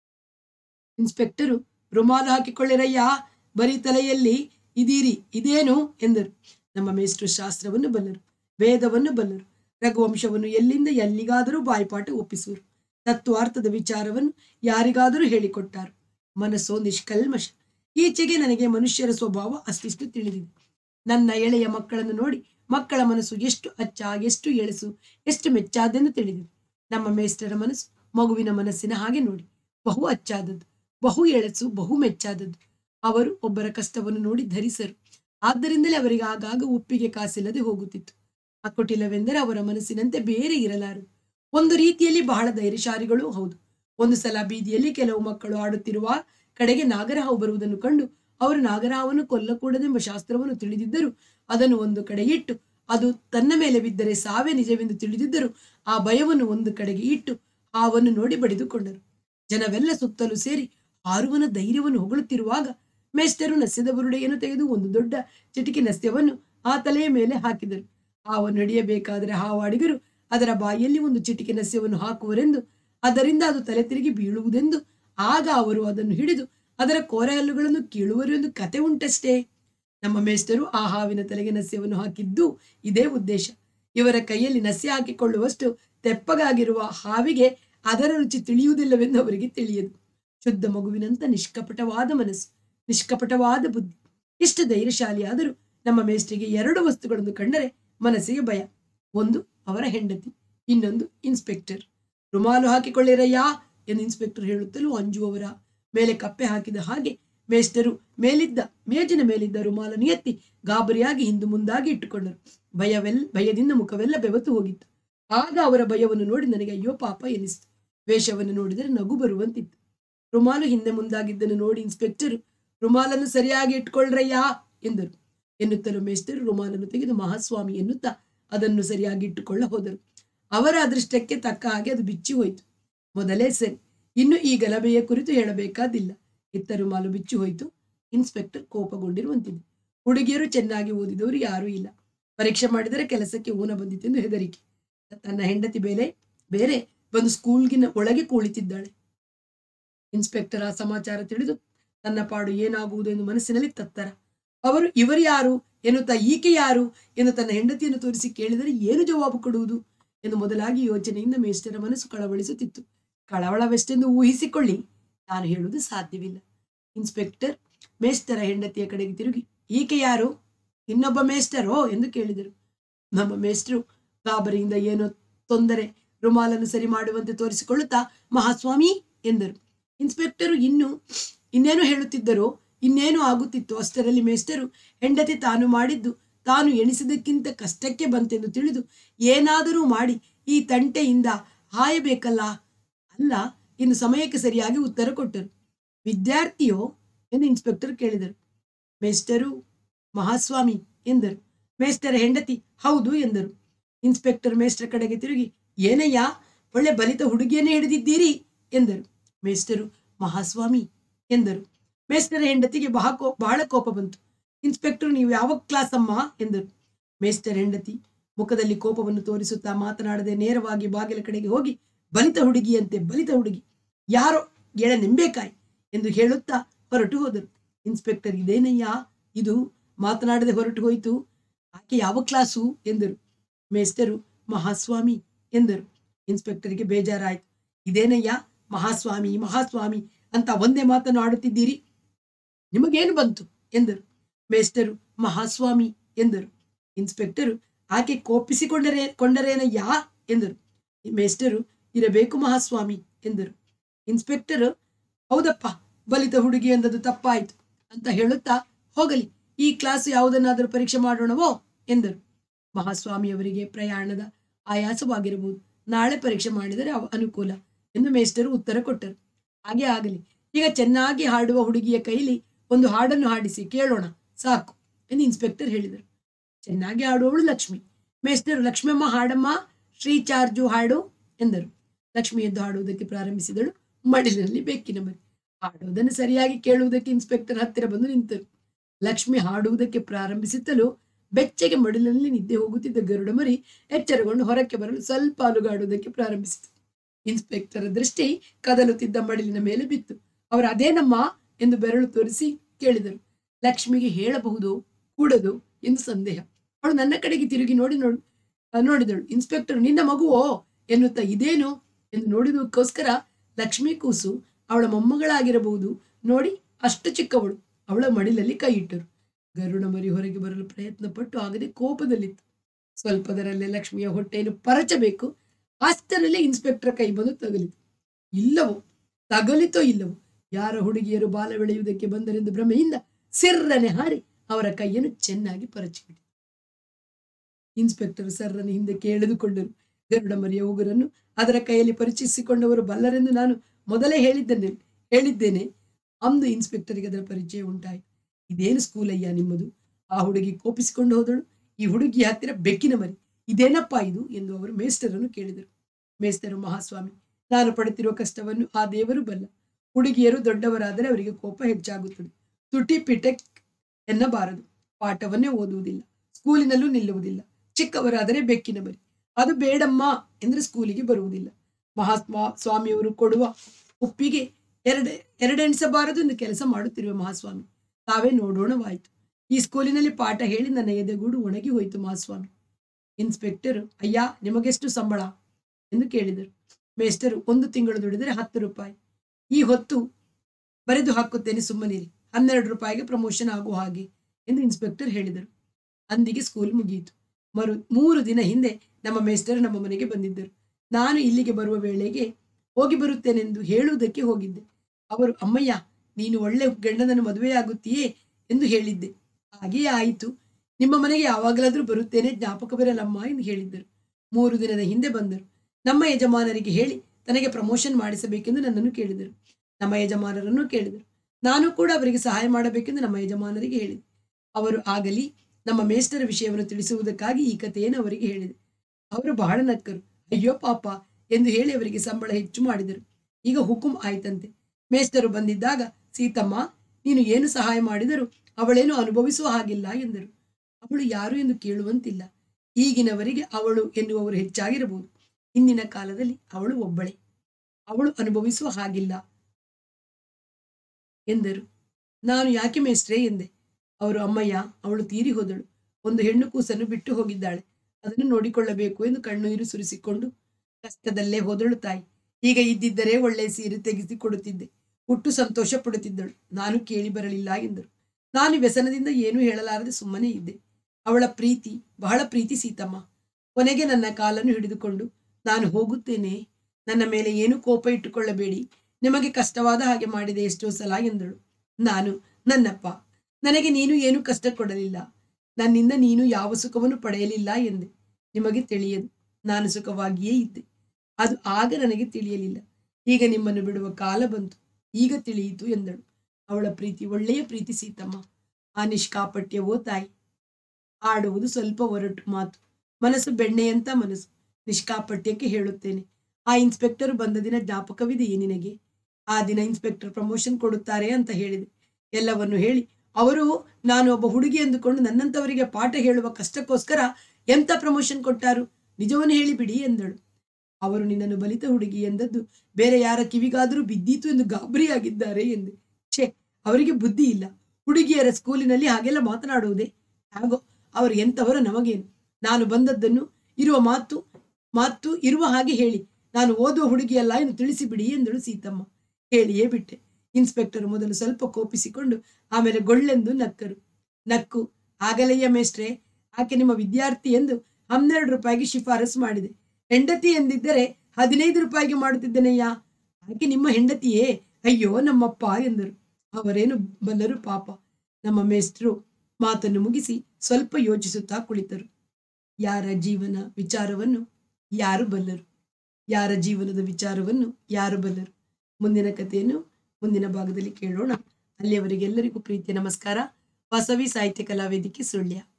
ಇನ್ಸ್ಪೆಕ್ಟರು ರುಮಾಲು ಹಾಕಿಕೊಳ್ಳಿರಯ್ಯ ಬರೀ ತಲೆಯಲ್ಲಿ ಇದೀರಿ ಇದೇನು ಎಂದರು ನಮ್ಮ ಮೇಷ್ಟ್ರು ಶಾಸ್ತ್ರವನ್ನು ಬಲ್ಲರು ವೇದವನ್ನು ಬಲ್ಲರು ರಘುವಂಶವನ್ನು ಎಲ್ಲಿಂದ ಎಲ್ಲಿಗಾದರೂ ಬಾಯ್ಪಾಠ ಒಪ್ಪಿಸುವರು ತತ್ವಾರ್ಥದ ವಿಚಾರವನ್ನು ಯಾರಿಗಾದರೂ ಹೇಳಿಕೊಟ್ಟಾರು ಮನಸ್ಸೋ ನಿಷ್ಕಲ್ಮಶ ಈಚೆಗೆ ನನಗೆ ಮನುಷ್ಯರ ಸ್ವಭಾವ ಅಷ್ಟಿಷ್ಟು ತಿಳಿದಿದೆ ನನ್ನ ಎಳೆಯ ಮಕ್ಕಳನ್ನು ನೋಡಿ ಮಕ್ಕಳ ಮನಸ್ಸು ಎಷ್ಟು ಅಚ್ಚ ಎಷ್ಟು ಎಳೆಸು ಎಷ್ಟು ಮೆಚ್ಚಾದೆಂದು ತಿಳಿದಿದೆ ನಮ್ಮ ಮೇಷ್ಟರ ಮನಸ್ಸು ಮಗುವಿನ ಮನಸ್ಸಿನ ಹಾಗೆ ನೋಡಿ ಬಹು ಅಚ್ಚಾದದ್ದು ಬಹು ಎಳೆಸು ಬಹು ಮೆಚ್ಚಾದದ್ದು ಅವರು ಒಬ್ಬರ ಕಷ್ಟವನ್ನು ನೋಡಿ ಧರಿಸರು ಆದ್ದರಿಂದಲೇ ಅವರಿಗೆ ಆಗಾಗ ಒಪ್ಪಿಗೆ ಕಾಸಿಲ್ಲದೆ ಹೋಗುತ್ತಿತ್ತು ಅಕುಟಿಲವೆಂದರೆ ಅವರ ಮನಸ್ಸಿನಂತೆ ಬೇರೆ ಇರಲಾರದು ಒಂದು ರೀತಿಯಲ್ಲಿ ಬಹಳ ಧೈರ್ಯಶಾಲಿಗಳೂ ಹೌದು ಒಂದು ಸಲ ಬೀದಿಯಲ್ಲಿ ಕೆಲವು ಮಕ್ಕಳು ಆಡುತ್ತಿರುವ ಕಡೆಗೆ ನಾಗರಹಾವು ಬರುವುದನ್ನು ಕಂಡು ಅವರು ನಾಗರಹಾವನ್ನು ಕೊಲ್ಲಕೂಡದೆಂಬ ಶಾಸ್ತ್ರವನ್ನು ತಿಳಿದಿದ್ದರೂ ಅದನ್ನು ಒಂದು ಕಡೆ ಇಟ್ಟು ಅದು ತನ್ನ ಮೇಲೆ ಬಿದ್ದರೆ ಸಾವೇ ನಿಜವೆಂದು ತಿಳಿದಿದ್ದರೂ ಆ ಭಯವನ್ನು ಒಂದು ಕಡೆಗೆ ಇಟ್ಟು ಹಾವನ್ನು ನೋಡಿ ಬಡಿದುಕೊಂಡರು ಜನವೆಲ್ಲ ಸುತ್ತಲೂ ಸೇರಿ ಹಾರುವನ ಧೈರ್ಯವನ್ನು ಹೊಗಳುತ್ತಿರುವಾಗ ಮೇಷ್ಟರು ನಸ್ಯದ ಬುರುಡೆಯನ್ನು ತೆಗೆದು ಒಂದು ದೊಡ್ಡ ಚಿಟಿಕೆ ನಸ್ಯವನ್ನು ಆ ತಲೆಯ ಮೇಲೆ ಹಾಕಿದರು ಹಾವನ್ನು ಹಿಡಿಯಬೇಕಾದರೆ ಹಾವಾಡಿಗರು ಅದರ ಬಾಯಿಯಲ್ಲಿ ಒಂದು ಚಿಟಿಕೆ ನಸ್ಯವನ್ನು ಹಾಕುವರೆಂದು ಅದರಿಂದ ಅದು ತಲೆ ತಿರುಗಿ ಬೀಳುವುದೆಂದು ಆಗ ಅವರು ಅದನ್ನು ಹಿಡಿದು ಅದರ ಕೋರೆಹಲ್ಲುಗಳನ್ನು ಕೀಳುವರು ಎಂದು ಕತೆ ಉಂಟಷ್ಟೇ ನಮ್ಮ ಮೇಷ್ಟರು ಆ ಹಾವಿನ ತಲೆಗೆ ನಸ್ಯವನ್ನು ಹಾಕಿದ್ದು ಇದೇ ಉದ್ದೇಶ ಇವರ ಕೈಯಲ್ಲಿ ನಸ್ಯ ಹಾಕಿಕೊಳ್ಳುವಷ್ಟು ತೆಪ್ಪಗಾಗಿರುವ ಹಾವಿಗೆ ಅದರ ರುಚಿ ತಿಳಿಯುವುದಿಲ್ಲವೆಂದು ಅವರಿಗೆ ತಿಳಿಯದು ಶುದ್ಧ ಮಗುವಿನಂತ ನಿಷ್ಕಪಟವಾದ ಮನಸ್ಸು ನಿಷ್ಕಪಟವಾದ ಬುದ್ಧಿ ಇಷ್ಟು ಧೈರ್ಯಶಾಲಿಯಾದರೂ ನಮ್ಮ ಮೇಷ್ಟ್ರಿಗೆ ಎರಡು ವಸ್ತುಗಳನ್ನು ಕಂಡರೆ ಮನಸ್ಸಿಗೆ ಭಯ ಒಂದು ಅವರ ಹೆಂಡತಿ ಇನ್ನೊಂದು ಇನ್ಸ್ಪೆಕ್ಟರ್ ರುಮಾಲು ಹಾಕಿಕೊಳ್ಳಿರಯ್ಯ ಎಂದು ಇನ್ಸ್ಪೆಕ್ಟರ್ ಹೇಳುತ್ತಲೂ ಅಂಜುವವರ ಮೇಲೆ ಕಪ್ಪೆ ಹಾಕಿದ ಹಾಗೆ ಮೇಷ್ಟರು ಮೇಲಿದ್ದ ಮೇಜಿನ ಮೇಲಿದ್ದ ರುಮಾಲನ್ನು ಎತ್ತಿ ಗಾಬರಿಯಾಗಿ ಹಿಂದು ಮುಂದಾಗಿ ಇಟ್ಟುಕೊಂಡರು ಭಯವೆಲ್ ಭಯದಿಂದ ಮುಖವೆಲ್ಲ ಬೆವತು ಹೋಗಿತ್ತು ಆಗ ಅವರ ಭಯವನ್ನು ನೋಡಿ ನನಗೆ ಅಯ್ಯೋ ಪಾಪ ಎನಿಸಿತು ವೇಷವನ್ನು ನೋಡಿದರೆ ನಗು ಬರುವಂತಿತ್ತು ರುಮಾಲು ಹಿಂದೆ ಮುಂದಾಗಿದ್ದನ್ನು ನೋಡಿ ಇನ್ಸ್ಪೆಕ್ಟರ್ ರುಮಾಲನ್ನು ಸರಿಯಾಗಿ ಇಟ್ಕೊಳ್ರಯ್ಯ ಎಂದರು ಎನ್ನುತ್ತಲೂ ಮೇಸ್ತರು ರುಮಾಲನ್ನು ತೆಗೆದು ಮಹಾಸ್ವಾಮಿ ಎನ್ನುತ್ತಾ ಅದನ್ನು ಸರಿಯಾಗಿ ಇಟ್ಟುಕೊಳ್ಳ ಹೋದರು ಅವರ ಅದೃಷ್ಟಕ್ಕೆ ತಕ್ಕ ಹಾಗೆ ಅದು ಬಿಚ್ಚಿ ಹೋಯಿತು ಮೊದಲೇ ಸರಿ ಇನ್ನು ಈ ಗಲಭೆಯ ಕುರಿತು ಹೇಳಬೇಕಾದಿಲ್ಲ ಇತ್ತ ರುಮಾಲು ಬಿಚ್ಚಿ ಹೋಯಿತು ಇನ್ಸ್ಪೆಕ್ಟರ್ ಕೋಪಗೊಂಡಿರುವಂತಿದೆ ಹುಡುಗಿಯರು ಚೆನ್ನಾಗಿ ಓದಿದವರು ಯಾರೂ ಇಲ್ಲ ಪರೀಕ್ಷೆ ಮಾಡಿದರೆ ಕೆಲಸಕ್ಕೆ ಊನ ಬಂದಿತೆಂದು ಹೆದರಿಕೆ ತನ್ನ ಹೆಂಡತಿ ಬೇರೆ ಬೇರೆ ಬಂದು ಸ್ಕೂಲ್ಗಿನ ಒಳಗೆ ಕುಳಿತಿದ್ದಾಳೆ ಇನ್ಸ್ಪೆಕ್ಟರ್ ಆ ಸಮಾಚಾರ ತಿಳಿದು ತನ್ನ ಪಾಡು ಏನಾಗುವುದು ಎಂದು ಮನಸ್ಸಿನಲ್ಲಿ ತತ್ತರ ಅವರು ಇವರು ಯಾರು ಎನ್ನುತ್ತಾ ಈಕೆ ಯಾರು ಎಂದು ತನ್ನ ಹೆಂಡತಿಯನ್ನು ತೋರಿಸಿ ಕೇಳಿದರೆ ಏನು ಜವಾಬು ಕೊಡುವುದು ಎಂದು ಮೊದಲಾಗಿ ಯೋಚನೆಯಿಂದ ಮೇಷ್ಟರ ಮನಸ್ಸು ಕಳವಳಿಸುತ್ತಿತ್ತು ಕಳವಳವೆಷ್ಟೆಂದು ಊಹಿಸಿಕೊಳ್ಳಿ ನಾನು ಹೇಳುವುದು ಸಾಧ್ಯವಿಲ್ಲ ಇನ್ಸ್ಪೆಕ್ಟರ್ ಮೇಷ್ಟರ ಹೆಂಡತಿಯ ಕಡೆಗೆ ತಿರುಗಿ ಈಕೆ ಯಾರು ಇನ್ನೊಬ್ಬ ಮೇಷ್ಟರೋ ಎಂದು ಕೇಳಿದರು ನಮ್ಮ ಮೇಷ್ಟ್ರು ಗಾಬರಿಯಿಂದ ಏನೋ ತೊಂದರೆ ರುಮಾಲನ್ನು ಸರಿ ಮಾಡುವಂತೆ ತೋರಿಸಿಕೊಳ್ಳುತ್ತಾ ಮಹಾಸ್ವಾಮಿ ಎಂದರು ಇನ್ಸ್ಪೆಕ್ಟರು ಇನ್ನು ಇನ್ನೇನು ಹೇಳುತ್ತಿದ್ದರೋ ಇನ್ನೇನು ಆಗುತ್ತಿತ್ತು ಅಷ್ಟರಲ್ಲಿ ಮೇಷ್ಟರು ಹೆಂಡತಿ ತಾನು ಮಾಡಿದ್ದು ತಾನು ಎಣಿಸಿದಕ್ಕಿಂತ ಕಷ್ಟಕ್ಕೆ ಬಂತೆಂದು ತಿಳಿದು ಏನಾದರೂ ಮಾಡಿ ಈ ತಂಟೆಯಿಂದ ಹಾಯಬೇಕಲ್ಲ ಅಲ್ಲ ಇನ್ನು ಸಮಯಕ್ಕೆ ಸರಿಯಾಗಿ ಉತ್ತರ ಕೊಟ್ಟರು ವಿದ್ಯಾರ್ಥಿಯೋ ಎಂದು ಇನ್ಸ್ಪೆಕ್ಟರ್ ಕೇಳಿದರು ಮೇಷ್ಟರು ಮಹಾಸ್ವಾಮಿ ಎಂದರು ಮೇಸ್ಟರ ಹೆಂಡತಿ ಹೌದು ಎಂದರು ಇನ್ಸ್ಪೆಕ್ಟರ್ ಮೇಸ್ಟರ್ ಕಡೆಗೆ ತಿರುಗಿ ಏನಯ್ಯ ಒಳ್ಳೆ ಬಲಿತ ಹುಡುಗಿಯನ್ನೇ ಹಿಡಿದಿದ್ದೀರಿ ಎಂದರು ಮೇಸ್ಟರು ಮಹಾಸ್ವಾಮಿ ಎಂದರು ಮೇಸ್ಟರ ಹೆಂಡತಿಗೆ ಬಹ ಕೋ ಬಹಳ ಕೋಪ ಬಂತು ಇನ್ಸ್ಪೆಕ್ಟರ್ ನೀವು ಯಾವ ಕ್ಲಾಸ್ ಅಮ್ಮ ಎಂದರು ಮೇಸ್ಟರ್ ಹೆಂಡತಿ ಮುಖದಲ್ಲಿ ಕೋಪವನ್ನು ತೋರಿಸುತ್ತಾ ಮಾತನಾಡದೆ ನೇರವಾಗಿ ಬಾಗಿಲ ಕಡೆಗೆ ಹೋಗಿ ಬಲಿತ ಹುಡುಗಿಯಂತೆ ಬಲಿತ ಹುಡುಗಿ ಯಾರೋ ಎಳೆ ನಿಂಬೆಕಾಯಿ ಎಂದು ಹೇಳುತ್ತಾ ಹೊರಟು ಹೋದರು ಇನ್ಸ್ಪೆಕ್ಟರ್ ಇದೇನಯ್ಯ ಇದು ಮಾತನಾಡದೆ ಹೊರಟು ಹೋಯಿತು ಆಕೆ ಯಾವ ಕ್ಲಾಸು ಎಂದರು ಮೇಸ್ಟರು ಮಹಾಸ್ವಾಮಿ ಎಂದರು ಇನ್ಸ್ಪೆಕ್ಟರ್ಗೆ ಬೇಜಾರಾಯ್ತು ಇದೇನಯ್ಯ ಮಹಾಸ್ವಾಮಿ ಮಹಾಸ್ವಾಮಿ ಅಂತ ಒಂದೇ ಮಾತನ್ನು ಆಡುತ್ತಿದ್ದೀರಿ ನಿಮಗೇನು ಬಂತು ಎಂದರು ಮೇಸ್ಟರು ಮಹಾಸ್ವಾಮಿ ಎಂದರು ಇನ್ಸ್ಪೆಕ್ಟರು ಆಕೆ ಕೋಪಿಸಿಕೊಂಡರೆ ಕೊಂಡರೇನಯ್ಯ ಎಂದರು ಮೇಸ್ಟರು ಇರಬೇಕು ಮಹಾಸ್ವಾಮಿ ಎಂದರು ಇನ್ಸ್ಪೆಕ್ಟರ್ ಹೌದಪ್ಪ ಬಲಿತ ಹುಡುಗಿ ಎಂದದು ತಪ್ಪಾಯಿತು ಅಂತ ಹೇಳುತ್ತಾ ಹೋಗಲಿ ಈ ಕ್ಲಾಸ್ ಯಾವುದನ್ನಾದರೂ ಪರೀಕ್ಷೆ ಮಾಡೋಣವೋ ಎಂದರು ಮಹಾಸ್ವಾಮಿ ಅವರಿಗೆ ಪ್ರಯಾಣದ ಆಯಾಸವಾಗಿರಬಹುದು ನಾಳೆ ಪರೀಕ್ಷೆ ಮಾಡಿದರೆ ಅವ ಅನುಕೂಲ ಎಂದು ಮೇಸ್ಟರು ಉತ್ತರ ಕೊಟ್ಟರು ಹಾಗೆ ಆಗಲಿ ಈಗ ಚೆನ್ನಾಗಿ ಹಾಡುವ ಹುಡುಗಿಯ ಕೈಲಿ ಒಂದು ಹಾಡನ್ನು ಹಾಡಿಸಿ ಕೇಳೋಣ ಸಾಕು ಎಂದು ಇನ್ಸ್ಪೆಕ್ಟರ್ ಹೇಳಿದರು ಚೆನ್ನಾಗಿ ಹಾಡುವವಳು ಲಕ್ಷ್ಮಿ ಮೇಸ್ಟರು ಲಕ್ಷ್ಮಮ್ಮ ಹಾಡಮ್ಮ ಶ್ರೀ ಚಾರ್ಜು ಹಾಡು ಎಂದರು ಲಕ್ಷ್ಮಿ ಎದ್ದು ಹಾಡುವುದಕ್ಕೆ ಪ್ರಾರಂಭಿಸಿದಳು ಮಡಿಲಿನಲ್ಲಿ ಬೆಕ್ಕಿನ ಮರಿ ಹಾಡುವುದನ್ನು ಸರಿಯಾಗಿ ಕೇಳುವುದಕ್ಕೆ ಇನ್ಸ್ಪೆಕ್ಟರ್ ಹತ್ತಿರ ಬಂದು ನಿಂತರು ಲಕ್ಷ್ಮಿ ಹಾಡುವುದಕ್ಕೆ ಪ್ರಾರಂಭಿಸುತ್ತಲೂ ಬೆಚ್ಚಗೆ ಮಡಿಲಿನಲ್ಲಿ ನಿದ್ದೆ ಹೋಗುತ್ತಿದ್ದ ಗರುಡ ಮರಿ ಎಚ್ಚರಗೊಂಡು ಹೊರಕ್ಕೆ ಬರಲು ಸ್ವಲ್ಪ ಅಲುಗಾಡುವುದಕ್ಕೆ ಪ್ರಾರಂಭಿಸಿತು ಇನ್ಸ್ಪೆಕ್ಟರ್ ದೃಷ್ಟಿ ಕದಲುತ್ತಿದ್ದ ಮಡಿಲಿನ ಮೇಲೆ ಬಿತ್ತು ಅವರು ಅದೇನಮ್ಮ ಎಂದು ಬೆರಳು ತೋರಿಸಿ ಕೇಳಿದರು ಲಕ್ಷ್ಮಿಗೆ ಹೇಳಬಹುದು ಕೂಡದು ಎಂದು ಸಂದೇಹ ಅವಳು ನನ್ನ ಕಡೆಗೆ ತಿರುಗಿ ನೋಡಿ ನೋಡ್ ಆ, ನೋಡಿದಳು ಇನ್ಸ್ಪೆಕ್ಟರ್ ನಿನ್ನ ಮಗುವೋ ಎನ್ನುತ್ತಾ ಇದೇನು ಎಂದು ನೋಡಿದಕ್ಕೋಸ್ಕರ ಲಕ್ಷ್ಮಿ ಕೂಸು ಅವಳ ಮೊಮ್ಮಗಳಾಗಿರಬಹುದು ನೋಡಿ ಅಷ್ಟು ಚಿಕ್ಕವಳು ಅವಳ ಮಡಿಲಲ್ಲಿ ಕೈ ಇಟ್ಟರು ಗರುಡ ಮರಿ ಹೊರಗೆ ಬರಲು ಪ್ರಯತ್ನ ಪಟ್ಟು ಆಗದೆ ಕೋಪದಲ್ಲಿತ್ತು ಸ್ವಲ್ಪದರಲ್ಲೇ ಲಕ್ಷ್ಮಿಯ ಹೊಟ್ಟೆಯನ್ನು ಪರಚಬೇಕು ಅಷ್ಟರಲ್ಲೇ ಇನ್ಸ್ಪೆಕ್ಟರ್ ಕೈ ಬಂದು ತಗಲಿತು ಇಲ್ಲವೋ ತಗಲಿತೋ ಇಲ್ಲವೋ ಯಾರ ಹುಡುಗಿಯರು ಬಾಲ ಬೆಳೆಯುವುದಕ್ಕೆ ಬಂದರೆಂದು ಭ್ರಮೆಯಿಂದ ಸಿರ್ರನೆ ಹಾರಿ ಅವರ ಕೈಯನ್ನು ಚೆನ್ನಾಗಿ ಪರಚಿಬಿಟ್ಟು ಇನ್ಸ್ಪೆಕ್ಟರ್ ಸರ್ರನ್ನು ಹಿಂದಕ್ಕೆ ಎಳೆದುಕೊಂಡರು ಗರುಡ ಮರಿಯ ಉಗುರನ್ನು ಅದರ ಕೈಯಲ್ಲಿ ಪರಿಚಯಿಸಿಕೊಂಡವರು ಬಲ್ಲರೆಂದು ನಾನು ಮೊದಲೇ ಹೇಳಿದ್ದೇನೆ ಹೇಳಿದ್ದೇನೆ ಅಂದು ಇನ್ಸ್ಪೆಕ್ಟರ್ಗೆ ಅದರ ಪರಿಚಯ ಉಂಟಾಯಿತು ಇದೇನು ಸ್ಕೂಲ್ ಅಯ್ಯ ನಿಮ್ಮದು ಆ ಹುಡುಗಿ ಕೋಪಿಸಿಕೊಂಡು ಹೋದಳು ಈ ಹುಡುಗಿ ಹತ್ತಿರ ಬೆಕ್ಕಿನ ಮರಿ ಇದೇನಪ್ಪ ಇದು ಎಂದು ಅವರು ಮೇಸ್ಟರನ್ನು ಕೇಳಿದರು ಮೇಸ್ತರು ಮಹಾಸ್ವಾಮಿ ನಾನು ಪಡುತ್ತಿರುವ ಕಷ್ಟವನ್ನು ಆ ದೇವರು ಬಲ್ಲ ಹುಡುಗಿಯರು ದೊಡ್ಡವರಾದರೆ ಅವರಿಗೆ ಕೋಪ ಹೆಚ್ಚಾಗುತ್ತದೆ ತುಟಿ ಪಿಟೆಕ್ ಎನ್ನಬಾರದು ಪಾಠವನ್ನೇ ಓದುವುದಿಲ್ಲ ಸ್ಕೂಲಿನಲ್ಲೂ ನಿಲ್ಲುವುದಿಲ್ಲ ಚಿಕ್ಕವರಾದರೆ ಬೆಕ್ಕಿನ ಮರಿ ಅದು ಬೇಡಮ್ಮ ಎಂದ್ರೆ ಸ್ಕೂಲಿಗೆ ಬರುವುದಿಲ್ಲ ಮಹಾತ್ಮ ಸ್ವಾಮಿಯವರು ಕೊಡುವ ಉಪ್ಪಿಗೆ ಎರಡೆ ಎರಡೆಣಿಸಬಾರದು ಎಂದು ಕೆಲಸ ಮಾಡುತ್ತಿರುವ ಮಹಾಸ್ವಾಮಿ ತಾವೇ ನೋಡೋಣವಾಯಿತು ಈ ಸ್ಕೂಲಿನಲ್ಲಿ ಪಾಠ ಹೇಳಿ ನನ್ನ ಎದೆಗೂಡು ಒಣಗಿ ಹೋಯಿತು ಮಹಾಸ್ವಾಮಿ ಇನ್ಸ್ಪೆಕ್ಟರ್ ಅಯ್ಯ ನಿಮಗೆಷ್ಟು ಸಂಬಳ ಎಂದು ಕೇಳಿದರು ಮೇಸ್ಟರು ಒಂದು ತಿಂಗಳು ದುಡಿದರೆ ಹತ್ತು ರೂಪಾಯಿ ಈ ಹೊತ್ತು ಬರೆದು ಹಾಕುತ್ತೇನೆ ಸುಮ್ಮನಿರಿ ಹನ್ನೆರಡು ರೂಪಾಯಿಗೆ ಪ್ರಮೋಷನ್ ಆಗುವ ಹಾಗೆ ಎಂದು ಇನ್ಸ್ಪೆಕ್ಟರ್ ಹೇಳಿದರು ಅಂದಿಗೆ ಸ್ಕೂಲ್ ಮುಗಿಯಿತು ಮರು ಮೂರು ದಿನ ಹಿಂದೆ ನಮ್ಮ ಮೇಸ್ಟರ್ ನಮ್ಮ ಮನೆಗೆ ಬಂದಿದ್ದರು ನಾನು ಇಲ್ಲಿಗೆ ಬರುವ ವೇಳೆಗೆ ಹೋಗಿ ಬರುತ್ತೇನೆಂದು ಹೇಳುವುದಕ್ಕೆ ಹೋಗಿದ್ದೆ ಅವರು ಅಮ್ಮಯ್ಯ ನೀನು ಒಳ್ಳೆ ಗಂಡನನ್ನು ಮದುವೆಯಾಗುತ್ತೀಯೇ ಎಂದು ಹೇಳಿದ್ದೆ ಹಾಗೆಯೇ ಆಯಿತು ನಿಮ್ಮ ಮನೆಗೆ ಯಾವಾಗಲಾದರೂ ಬರುತ್ತೇನೆ ಜ್ಞಾಪಕ ಬರಲಮ್ಮ ಎಂದು ಹೇಳಿದ್ದರು ಮೂರು ದಿನದ ಹಿಂದೆ ಬಂದರು ನಮ್ಮ ಯಜಮಾನರಿಗೆ ಹೇಳಿ ತನಗೆ ಪ್ರಮೋಷನ್ ಮಾಡಿಸಬೇಕೆಂದು ನನ್ನನ್ನು ಕೇಳಿದರು ನಮ್ಮ ಯಜಮಾನರನ್ನು ಕೇಳಿದರು ನಾನು ಕೂಡ ಅವರಿಗೆ ಸಹಾಯ ಮಾಡಬೇಕೆಂದು ನಮ್ಮ ಯಜಮಾನರಿಗೆ ಹೇಳಿದೆ ಅವರು ಆಗಲಿ ನಮ್ಮ ಮೇಸ್ಟರ್ ವಿಷಯವನ್ನು ತಿಳಿಸುವುದಕ್ಕಾಗಿ ಈ ಕಥೆಯನ್ನು ಅವರಿಗೆ ಹೇಳಿದೆ ಅವರು ಬಹಳ ನಕ್ಕರು ಅಯ್ಯೋ ಪಾಪ ಎಂದು ಹೇಳಿ ಅವರಿಗೆ ಸಂಬಳ ಹೆಚ್ಚು ಮಾಡಿದರು ಈಗ ಹುಕುಂ ಆಯ್ತಂತೆ ಮೇಸ್ಟರು ಬಂದಿದ್ದಾಗ ಸೀತಮ್ಮ ನೀನು ಏನು ಸಹಾಯ ಮಾಡಿದರೂ ಅವಳೇನು ಅನುಭವಿಸುವ ಹಾಗಿಲ್ಲ ಎಂದರು ಅವಳು ಯಾರು ಎಂದು ಕೇಳುವಂತಿಲ್ಲ ಈಗಿನವರಿಗೆ ಅವಳು ಎನ್ನುವವರು ಹೆಚ್ಚಾಗಿರಬಹುದು ಇಂದಿನ ಕಾಲದಲ್ಲಿ ಅವಳು ಒಬ್ಬಳೇ ಅವಳು ಅನುಭವಿಸುವ ಹಾಗಿಲ್ಲ ಎಂದರು ನಾನು ಯಾಕೆ ಮೇಸ್ಟ್ರೇ ಎಂದೆ ಅವರು ಅಮ್ಮಯ್ಯ ಅವಳು ತೀರಿ ಹೋದಳು ಒಂದು ಹೆಣ್ಣು ಕೂಸನ್ನು ಬಿಟ್ಟು ಹೋಗಿದ್ದಾಳೆ ಅದನ್ನು ನೋಡಿಕೊಳ್ಳಬೇಕು ಎಂದು ಕಣ್ಣೀರು ಸುರಿಸಿಕೊಂಡು ಕಷ್ಟದಲ್ಲೇ ಹೋದಳು ತಾಯಿ ಈಗ ಇದ್ದಿದ್ದರೆ ಒಳ್ಳೆ ಸೀರೆ ತೆಗೆಸಿ ಕೊಡುತ್ತಿದ್ದೆ ಹುಟ್ಟು ಸಂತೋಷ ಪಡುತ್ತಿದ್ದಳು ನಾನು ಕೇಳಿ ಬರಲಿಲ್ಲ ಎಂದರು ನಾನು ವ್ಯಸನದಿಂದ ಏನೂ ಹೇಳಲಾರದೆ ಸುಮ್ಮನೆ ಇದ್ದೆ ಅವಳ ಪ್ರೀತಿ ಬಹಳ ಪ್ರೀತಿ ಸೀತಮ್ಮ ಕೊನೆಗೆ ನನ್ನ ಕಾಲನ್ನು ಹಿಡಿದುಕೊಂಡು ನಾನು ಹೋಗುತ್ತೇನೆ ನನ್ನ ಮೇಲೆ ಏನು ಕೋಪ ಇಟ್ಟುಕೊಳ್ಳಬೇಡಿ ನಿಮಗೆ ಕಷ್ಟವಾದ ಹಾಗೆ ಮಾಡಿದೆ ಎಷ್ಟೋ ಸಲ ಎಂದಳು ನಾನು ನನ್ನಪ್ಪ ನನಗೆ ನೀನು ಏನು ಕಷ್ಟ ಕೊಡಲಿಲ್ಲ ನನ್ನಿಂದ ನೀನು ಯಾವ ಸುಖವನ್ನು ಪಡೆಯಲಿಲ್ಲ ಎಂದೆ ನಿಮಗೆ ತಿಳಿಯದು ನಾನು ಸುಖವಾಗಿಯೇ ಇದ್ದೆ ಅದು ಆಗ ನನಗೆ ತಿಳಿಯಲಿಲ್ಲ ಈಗ ನಿಮ್ಮನ್ನು ಬಿಡುವ ಕಾಲ ಬಂತು ಈಗ ತಿಳಿಯಿತು ಎಂದಳು ಅವಳ ಪ್ರೀತಿ ಒಳ್ಳೆಯ ಪ್ರೀತಿ ಸೀತಮ್ಮ ಆ ನಿಷ್ಕಾಪಟ್ಯವೋ ತಾಯಿ ಆಡುವುದು ಸ್ವಲ್ಪ ಒರಟು ಮಾತು ಮನಸ್ಸು ಬೆಣ್ಣೆಯಂತ ಮನಸ್ಸು ನಿಷ್ಕಾಪಟ್ಯಕ್ಕೆ ಹೇಳುತ್ತೇನೆ ಆ ಇನ್ಸ್ಪೆಕ್ಟರ್ ಬಂದ ದಿನ ಜ್ಞಾಪಕವಿದೆಯೇ ನಿನಗೆ ಆ ದಿನ ಇನ್ಸ್ಪೆಕ್ಟರ್ ಪ್ರಮೋಷನ್ ಕೊಡುತ್ತಾರೆ ಅಂತ ಹೇಳಿದೆ ಎಲ್ಲವನ್ನು ಹೇಳಿ ಅವರು ನಾನು ಒಬ್ಬ ಹುಡುಗಿ ಎಂದುಕೊಂಡು ನನ್ನಂತವರಿಗೆ ಪಾಠ ಹೇಳುವ ಕಷ್ಟಕ್ಕೋಸ್ಕರ ಎಂತ ಪ್ರಮೋಷನ್ ಕೊಟ್ಟಾರು ನಿಜವನ್ನು ಹೇಳಿಬಿಡಿ ಎಂದಳು ಅವರು ನಿನ್ನನ್ನು ಬಲಿತ ಹುಡುಗಿ ಎಂದದ್ದು ಬೇರೆ ಯಾರ ಕಿವಿಗಾದರೂ ಬಿದ್ದೀತು ಎಂದು ಗಾಬರಿಯಾಗಿದ್ದಾರೆ ಎಂದೆ ಛೇ ಅವರಿಗೆ ಬುದ್ಧಿ ಇಲ್ಲ ಹುಡುಗಿಯರ ಸ್ಕೂಲಿನಲ್ಲಿ ಹಾಗೆಲ್ಲ ಮಾತನಾಡುವುದೇ ಹಾಗೋ ಅವರು ಎಂತವರ ನಮಗೇನು ನಾನು ಬಂದದ್ದನ್ನು ಇರುವ ಮಾತು ಮಾತು ಇರುವ ಹಾಗೆ ಹೇಳಿ ನಾನು ಓದುವ ಹುಡುಗಿಯಲ್ಲ ಎಂದು ತಿಳಿಸಿಬಿಡಿ ಎಂದಳು ಸೀತಮ್ಮ ಹೇಳಿಯೇ ಬಿಟ್ಟೆ ಇನ್ಸ್ಪೆಕ್ಟರ್ ಮೊದಲು ಸ್ವಲ್ಪ ಕೋಪಿಸಿಕೊಂಡು ಆಮೇಲೆ ಗೊಳ್ಳೆಂದು ನಕ್ಕರು ನಕ್ಕು ಆಗಲಯ್ಯ ಮೇಷ್ಟ್ರೆ ಆಕೆ ನಿಮ್ಮ ವಿದ್ಯಾರ್ಥಿ ಎಂದು ಹನ್ನೆರಡು ರೂಪಾಯಿಗೆ ಶಿಫಾರಸು ಮಾಡಿದೆ ಹೆಂಡತಿ ಎಂದಿದ್ದರೆ ಹದಿನೈದು ರೂಪಾಯಿಗೆ ಮಾಡುತ್ತಿದ್ದೇನೆಯ್ಯ ಆಕೆ ನಿಮ್ಮ ಹೆಂಡತಿಯೇ ಅಯ್ಯೋ ನಮ್ಮಪ್ಪ ಎಂದರು ಅವರೇನು ಬಲ್ಲರು ಪಾಪ ನಮ್ಮ ಮೇಷ್ಟ್ರು ಮಾತನ್ನು ಮುಗಿಸಿ ಸ್ವಲ್ಪ ಯೋಚಿಸುತ್ತಾ ಕುಳಿತರು ಯಾರ ಜೀವನ ವಿಚಾರವನ್ನು ಯಾರು ಬಲ್ಲರು ಯಾರ ಜೀವನದ ವಿಚಾರವನ್ನು ಯಾರು ಬಲ್ಲರು ಮುಂದಿನ ಕಥೆಯನ್ನು ಮುಂದಿನ ಭಾಗದಲ್ಲಿ ಕೇಳೋಣ ಅಲ್ಲಿಯವರೆಗೆಲ್ಲರಿಗೂ ಪ್ರೀತಿಯ ನಮಸ್ಕಾರ ವಾಸವಿ ಸಾಹಿತ್ಯ ಕಲಾವೇದಿಕೆ ಸುಳ್ಯ